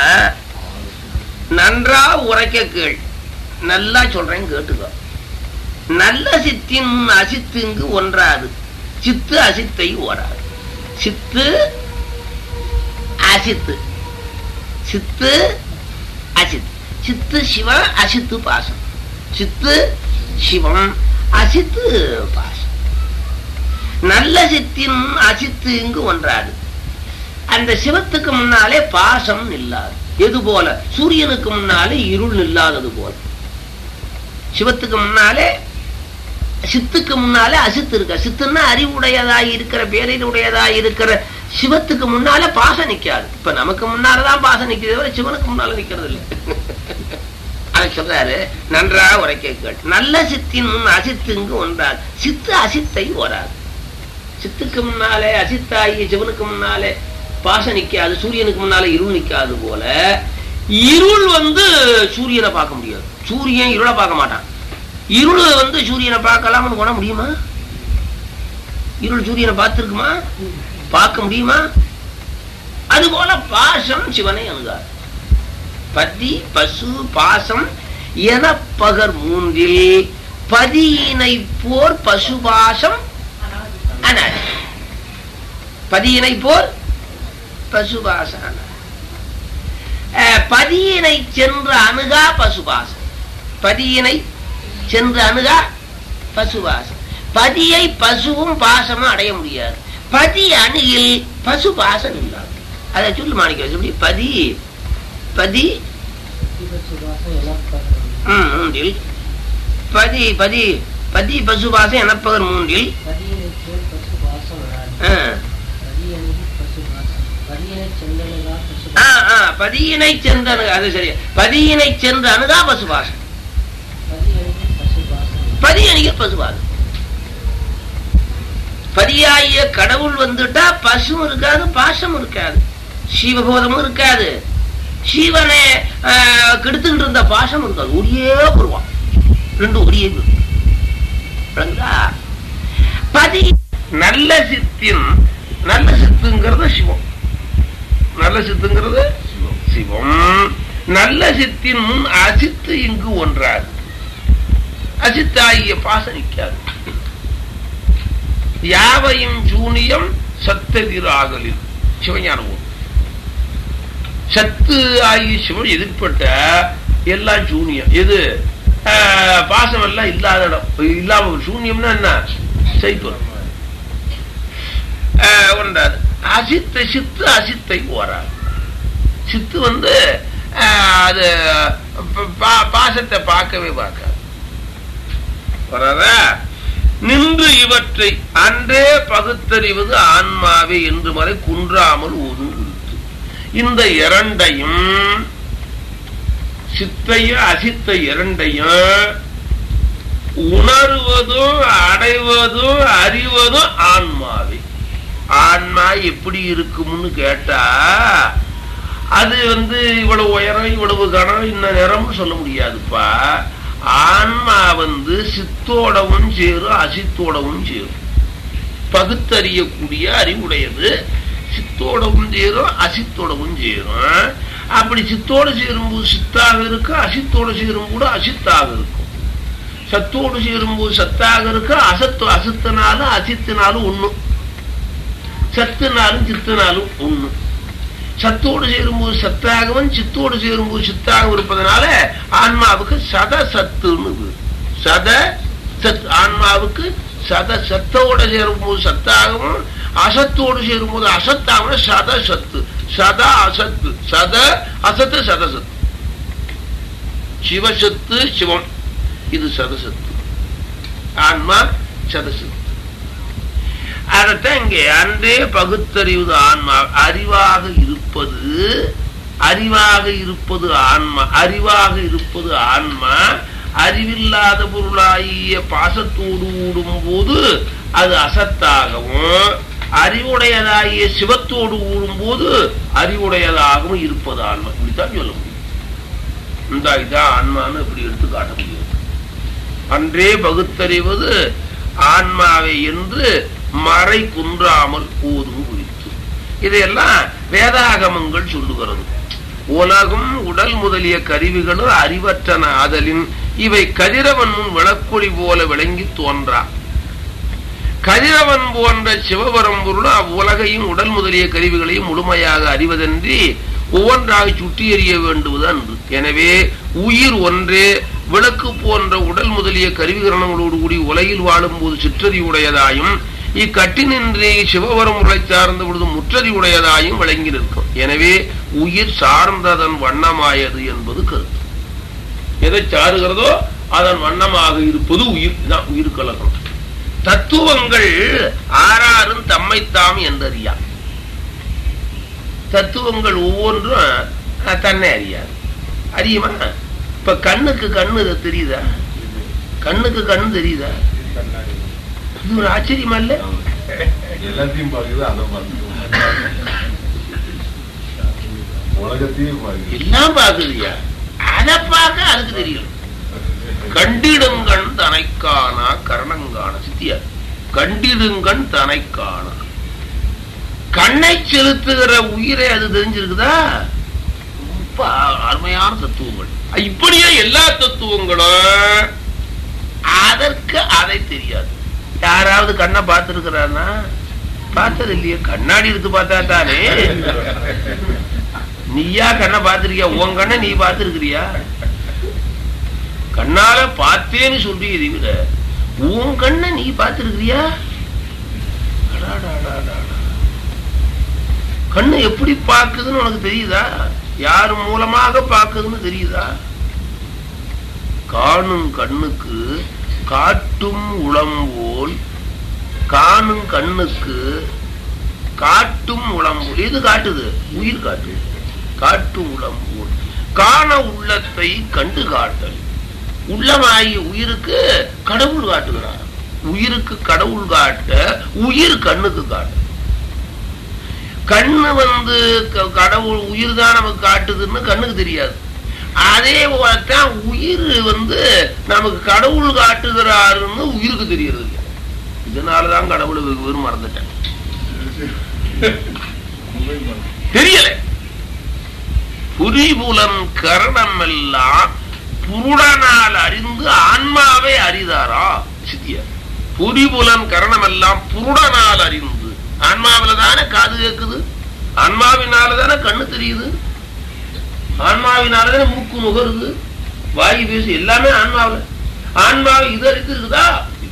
நன்றா உரைக்க கேள் நல்லா சொல்றேன் கேட்டுக்கோ நல்ல சித்தின் முன் அசித்து இங்கு ஒன்றாது சித்து அசித்தை ஓராது சித்து அசித்து சித்து அசித் சித்து சிவம் அசித்து பாசம் சித்து சிவம் அசித்து பாசம் நல்ல சித்தின் முன் அசித்து இங்கு ஒன்றாது அந்த சிவத்துக்கு முன்னாலே பாசம் நில்லாது எது போல சூரியனுக்கு முன்னாலே இருள் நில்லாதது போல சிவத்துக்கு முன்னாலே சித்துக்கு முன்னாலே அசித்து இருக்க சித்துன்னா அறிவுடையதாய் இருக்கிற பேரினுடையதாய் இருக்கிற சிவத்துக்கு முன்னால பாசம் நிக்காது இப்ப நமக்கு முன்னாலதான் பாசம் நிக்கிறது தவிர சிவனுக்கு முன்னால நிக்கிறது இல்லை அதை சொல்றாரு நன்றா உரைக்க கேள் நல்ல சித்தின் முன் அசித்துங்கு ஒன்றாது சித்து அசித்தை ஓராது சித்துக்கு முன்னாலே அசித்தாகி சிவனுக்கு முன்னாலே பாசம் நிக்காது சூரியனுக்கு முன்னாலே இருள் நிக்காது போல இருள் வந்து சூரியனை பார்க்க முடியாது சூரியன் இருளை பார்க்க மாட்டான் இருள் வந்து சூரியனை பார்க்கலாம்னு போன முடியுமா இருள் சூரியனை பார்த்திருக்குமா பார்க்க முடியுமா அதுபோல பாசம் சிவனை அணுகாது பதி பசு பாசம் என பகர் மூன்றில் பதியினை போர் பசுபாசம் அனாதி பதியினை போர் பசுபாசம் அனாதி. அஹ், பதியினை சென்று அணுகா பசுபாசம் பதியினை சென்று அணுகா பசுபாசம் பதியை பசுவும் பாசமும் அடைய முடியாது பதி அணுகில் பசு பாசம் இல்லாது அதை சொல்லு மாணிக்க எப்படி பதி பதி ம், மூன்றில் பதி பதி பதி பசுபாசம் எனப்பகர் மூன்றில் ஆ, ஆ, ஆ, பதியினை சென்று அணுக அது சரி பதியினை சென்று அணுகா பசுபாசம் பதி அணிக பசுபாசம் பதியாகிய கடவுள் வந்துட்டா பசும் இருக்காது பாசம் இருக்காது சிவபோதமும் இருக்காது சிவனை ஆஹ், கெடுத்துக்கிட்டு இருந்த பாசம் இருக்காது ஒரே வருவான் ரெண்டு ஒரே வரும். விளங்குதா? பதி நல்ல சித்தின் நல்ல சித்துங்கிறது சிவம் நல்ல சித்துங்கிறது சிவம் நல்ல சித்தின் முன் அசித்து இங்கு ஒன்றாது அசித்தாகிய பாசம் நிற்காது யாவையும் சூனியம் சத்ததிராகலில் சிவஞானம் சத்து ஆகி சிவன் எதிர்பட்ட எல்லாம் சூனியம் எது ஆஹ், பாசம் எல்லாம் இல்லாத இடம் இல்லாம ஒரு சூன்யம்னா என்ன சைத்துவம் ஆஹ், ஒன்றாது அசித்த சித்து அசித்தை ஓராது சித்து வந்து ஆஹ், அது ப- பா- பாசத்தை பார்க்கவே பார்க்காது வராதா நின்று இவற்றை அன்றே பகுத்தறிவது ஆன்மாவே என்று வரை குன்றாமல் ஓதும் குறித்து இந்த இரண்டையும் சித்தையும் அசித்த இரண்டையும் உணர்வதும் அடைவதும் அறிவதும் ஆன்மாவே ஆன்மா எப்படி இருக்கும்னு கேட்டா அது வந்து இவ்வளவு உயரம் இவ்வளவு கனம் இந்த நிறம்னு சொல்ல முடியாதுப்பா ஆன்மா வந்து சித்தோடவும் சேரும் அசித்தோடவும் சேரும் பகுத்தறியக்கூடிய அறிவுடையது சித்தோடவும் சேரும் அசித்தோடவும் சேரும் அப்படி சித்தோடு சேரும்போது சித்தாக இருக்கு அசித்தோடு சேரும் கூட அசித்தாக இருக்கும் சத்தோடு சேரும்போது சத்தாக இருக்கு அசத்து அசத்தினாலும் அசித்தினாலும் ஒண்ணு சத்துனாலும் சித்தினாலும் ஒண்ணு சத்தோடு சேரும்போது சத்தாகவும் சித்தோடு சேரும்போது சித்தாகவும் இருப்பதனால ஆன்மாவுக்கு சத சத்துன்னு பேரு. சத சத் ஆன்மாவுக்கு சத சத்தோட சேரும்போது சத்தாகவும் அசத்தோடு சேரும்போது அசத்தாகவும் சத சத்து சதா அசத்து சத அசத்து சதசத்து சிவசத்து சிவம் இது சதசத்து ஆன்மா சதசத்து அதத்தான் இங்கே அன்றே பகுத்தறிவது ஆன்மா அறிவாக இருப்பது அறிவாக இருப்பது ஆன்மா அறிவாக இருப்பது ஆன்மா அறிவில்லாத பொருளாகிய பாசத்தோடு ஊடும் போது அது அசத்தாகவும் அறிவுடையதாகிய சிவத்தோடு ஊடும் போது அறிவுடையதாகவும் இருப்பது ஆன்மா இப்படித்தான் சொல்ல முடியும் இந்த இதான் ஆன்மான்னு இப்படி எடுத்து காட்ட முடியும் அன்றே பகுத்தறிவது ஆன்மாவை என்று மறை குன்றாமல் போதும் குறித்து இதையெல்லாம் வேதாகமங்கள் சொல்லுகிறது உலகம் உடல் முதலிய கருவிகளும் அறிவற்றன ஆதலின் இவை கதிரவன் முன் விளக்கொளி போல விளங்கி தோன்றா கதிரவன் போன்ற சிவபரம் பொருள் அவ்வுலகையும் உடல் முதலிய கருவிகளையும் முழுமையாக அறிவதன்றி ஒவ்வொன்றாக சுட்டி எறிய வேண்டுவது அன்று எனவே உயிர் ஒன்றே விளக்கு போன்ற உடல் முதலிய கருவிகரணங்களோடு கூடி உலகில் வாழும்போது சிற்றறி உடையதாயும் இக்கட்டினின்றி சிவவரம் உரை சார்ந்த பொழுது முற்றறி உடையதாயும் விளங்கி நிற்கும் எனவே உயிர் சார்ந்ததன் வண்ணமாயது என்பது கருத்து எதை சாருகிறதோ அதன் வண்ணமாக இருப்பது உயிர் தான் உயிர் கலகம் தத்துவங்கள் ஆறாரும் தம்மைத்தாம் என்றறியா தத்துவங்கள் ஒவ்வொன்றும் அஹ், தன்னை அறியாது அறியுமா இப்ப கண்ணுக்கு கண்ணு இது தெரியுதா கண்ணுக்கு கண்ணு தெரியுதா இது ஒரு ஆச்சரியமா இல்ல எல்லாத்தையும் பாக்குது அதை பார்க்குது உலகத்தையும் பாக்குது எல்லாம் பாக்குதுயா அதை பார்க்க அதுக்கு தெரியும் கண்டிடுங்கண் தனைக்கானா கரணங்கான சித்தியா கண்டிடுங்கண் தனைக்கானா கண்ணை செலுத்துகிற உயிரை அது தெரிஞ்சிருக்குதா ரொம்ப அருமையான தத்துவங்கள் இப்படியே எல்லா தத்துவங்களும் அதற்கு அதை தெரியாது யாராவது கண்ணை பார்த்திருக்கிறானா பார்த்தது இல்லையே கண்ணாடி எடுத்து பார்த்தா தானே நீயா கண்ணை பார்த்திருக்கியா உன் கண்ணை நீ பார்த்திருக்கிறியா கண்ணால பார்த்தேன்னு சொல்றீங்க இதை விட உன் கண்ணை நீ பார்த்திருக்கிறியா அடாடாடாடாடா. கண்ணு எப்படி பார்க்குதுன்னு உனக்கு தெரியுதா யார் மூலமாக பார்க்குதுன்னு தெரியுதா காணும் கண்ணுக்கு காட்டும் உளம்போல் காணும் கண்ணுக்கு காட்டும் உளம்போல் எது காட்டுது உயிர் காட்டுது காட்டும் உளம்போல் காண உள்ளத்தை கண்டு காட்டல் உள்ளமாகிய உயிருக்கு கடவுள் காட்டுகிறார் உயிருக்கு கடவுள் காட்ட உயிர் கண்ணுக்கு காட்டு கண்ணு வந்து க- கடவுள் உயிர் தான் நமக்கு காட்டுதுன்னு கண்ணுக்கு தெரியாது அதே போலத்தான் உயிர் வந்து நமக்கு கடவுள் காட்டுகிறாருன்னு உயிருக்கு தெரியறது இல்லை இதனாலதான் கடவுளை வெகு பேரும் மறந்துட்டேன் தெரியல புரிபுலம் கரணம் எல்லாம் புருடனால் அறிந்து ஆன்மாவை அறிதாரா சித்தியார் புரிபுலம் கரணம் எல்லாம் புருடனால் அறிந்து ஆன்மாவில தானே காது கேக்குது ஆன்மாவினால தானே கண்ணு தெரியுது ஆன்மாவினால தானே மூக்கு முகருது வாயு பேசு எல்லாமே ஆன்மாவில ஆன்மாவை இது அறிந்து இருக்குதா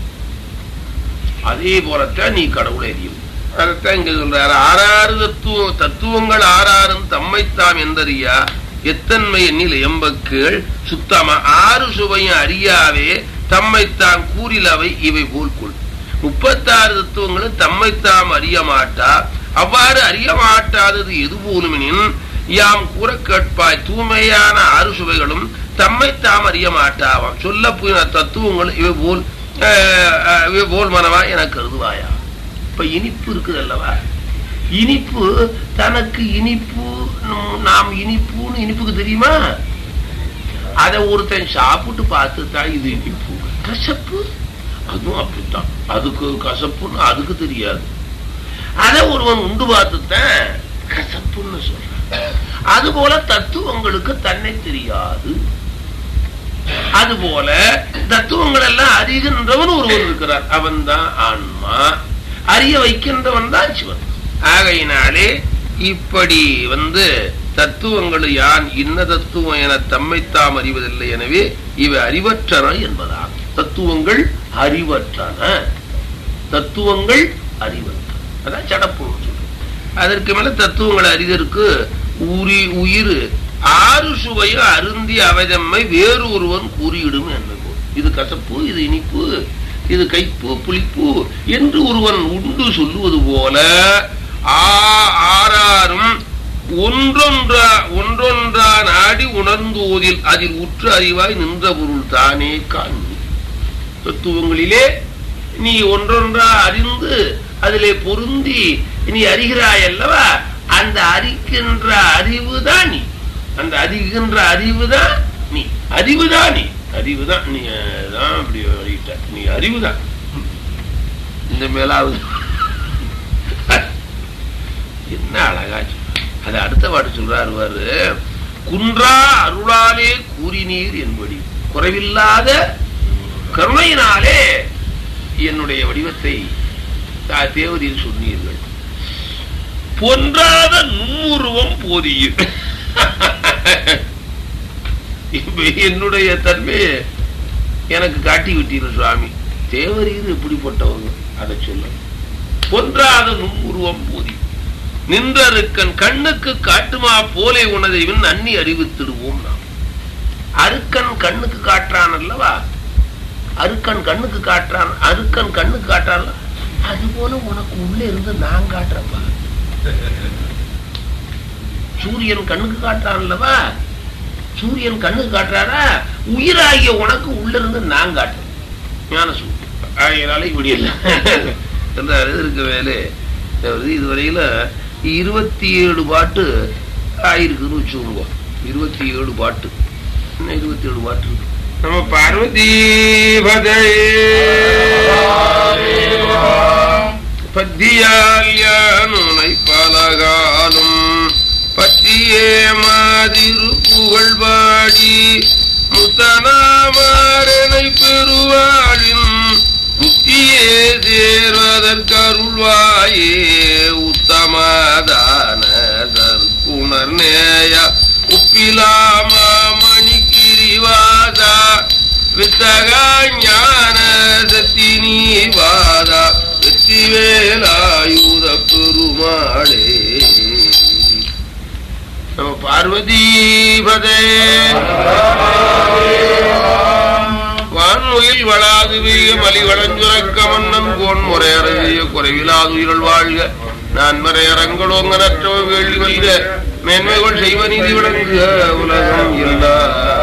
அதே போலத்தான் நீ கடவுளை அறியும் அதைத்தான் இங்க சொல்றாரு ஆறாறு தத்துவம் தத்துவங்கள் ஆறாறும் தம்மைத்தாம் எந்தறியா எத்தன்மை எண்ணில் எம்பக்கீழ் சுத்தமா ஆறு சுவையும் அறியாவே தம்மைத்தாம் கூறிலவை இவை போல் கொள் முப்பத்தாறு தத்துவங்களும் தம்மைத்தாம் அறிய மாட்டா அவ்வாறு அறிய மாட்டாதது எது போலுமெனின் யாம் கூற கேட்பாய் தூய்மையான ஆறு சுவைகளும் தம்மைத்தாம் அறிய மாட்டாவாம் சொல்ல போயின தத்துவங்கள் இவை போல் அஹ், அஹ், இவை போல் மனவா என கருதுவாயா இப்ப இனிப்பு இருக்குது அல்லவா இனிப்பு தனக்கு இனிப்பு நம்- நாம் இனிப்புன்னு இனிப்புக்கு தெரியுமா அதை ஒருத்தன் சாப்பிட்டு பார்த்துதான் இது இனிப்பு கசப்பு அதுவும் அப்படித்தான் அதுக்கு கசப்புன்னு அதுக்கு தெரியாது அதை ஒருவன் உண்டு பார்த்துத்தான் கசப்புன்னு சொல்றான் அதுபோல தத்துவங்களுக்கு தன்னை தெரியாது அதுபோல தத்துவங்கள் எல்லாம் அறிகின்றவன் ஒருவன் இருக்கிறார் அவன் தான் ஆன்மா அறிய வைக்கின்றவன் தான் சிவன் ஆகையினாலே இப்படி வந்து தத்துவங்கள் யான் இன்ன தத்துவம் என தம்மைத்தாம் அறிவதில்லை எனவே இவை அறிவற்றன என்பதாகும் தத்துவங்கள் அறிவற்றன தத்துவங்கள் அறிவது அதான் சடப்புன்னு சொல்றோம் அதற்கு மேல தத்துவங்கள் அறிதற்கு உரி உயிர் ஆறு சுவையும் அருந்தி அவதம்மை வேறு ஒருவன் கூறியிடும் என்பது இது கசப்பு இது இனிப்பு இது கைப்பு புளிப்பு என்று ஒருவன் உண்டு சொல்லுவது போல ஆ- ஆறாரும் ஒன்றொன்றா ஒன்றொன்றா நாடி உணர்ந்தோதில் அதில் உற்று அறிவாய் நின்ற பொருள் தானே காண்பி தத்துவங்களிலே நீ ஒன்றொன்றா அறிந்து அதிலே பொருந்தி நீ அறிகிறாய் அல்லவா அந்த அறிக்கின்ற அறிவுதான் நீ அந்த அறிகின்ற அறிவுதான் நீ அறிவுதான் நீ அறிவுதான் நீ அஹ், தான் அப்படி வழிகிட்ட நீ அறிவுதான் இந்த மேலாவது என்ன அழகா சொல்ற. அது அடுத்த பாட்டு சொல்றாரு பாரு குன்றா அருளாலே கூறினீர் என்படி குறைவில்லாத கருணையினாலே என்னுடைய வடிவத்தை தா- தேவதியில் சொன்னீர்கள் பொன்றாத நுண்ணுருவம் போதியும் இப்ப என்னுடைய தன்மையை எனக்கு காட்டி விட்டீர்கள் சுவாமி தேவரீர் எப்படிப்பட்டவங்க அதை சொல்ல பொன்றாத நுண்ணுருவம் போதி நின்றருக்கன் கண்ணுக்கு காட்டுமா போலே உனதைவின் அன்னி அறிவித்திடுவோம் நாம் அருக்கன் கண்ணுக்கு காட்டுறான் அல்லவா அருக்கன் கண்ணுக்கு காட்டுறான் அருக்கன் கண்ணுக்கு காட்டுறான் அது போல உனக்கு உள்ள இருந்து நான் காட்டுறப்பா சூரியன் கண்ணுக்கு காட்டுறான் அல்லவா சூரியன் கண்ணுக்கு காட்டுறாரா உயிராகிய உனக்கு உள்ள இருந்து நான் காட்டுறேன் ஞான சூரியன் ஆகியனால இப்படி இல்லை என்றார் இருக்க வேலை அதாவது இதுவரையில இருபத்தி ஏழு பாட்டு ஆயிருக்குன்னு வச்சுக்கோங்க இருபத்தி ஏழு பாட்டு இன்னும் இருபத்தி ஏழு பாட்டு இருக்கு நம்ம பார்வதி பத்தியால் யானுனை பலகாலும் பற்றியே மாதிரி புகழ் பாடி முத்தனாமாரனை பெருவாழின் முத்தியே சேர்வதற்கருள்வாயே உத்தமதான தற்குணர் நேய உப்பிலாமா மணிக்கிரிவாதா வித்தகா ஞான சத்தினி வாதா வெற்றிவேலாயுத பெருமாளே நம்ம பார்வதீபதே வான்முகில் வளாது வீய மலி வளஞ்சுரக்க மன்னன் கோன் முறையறைய குறைவிலாது உயிரல் வாழ்க நான் மறையரங்களோங்க நற்றவ வேள்வி வல்க மேன்மைகள் செய்வ நீதி விளங்குக உலகம் இல்லா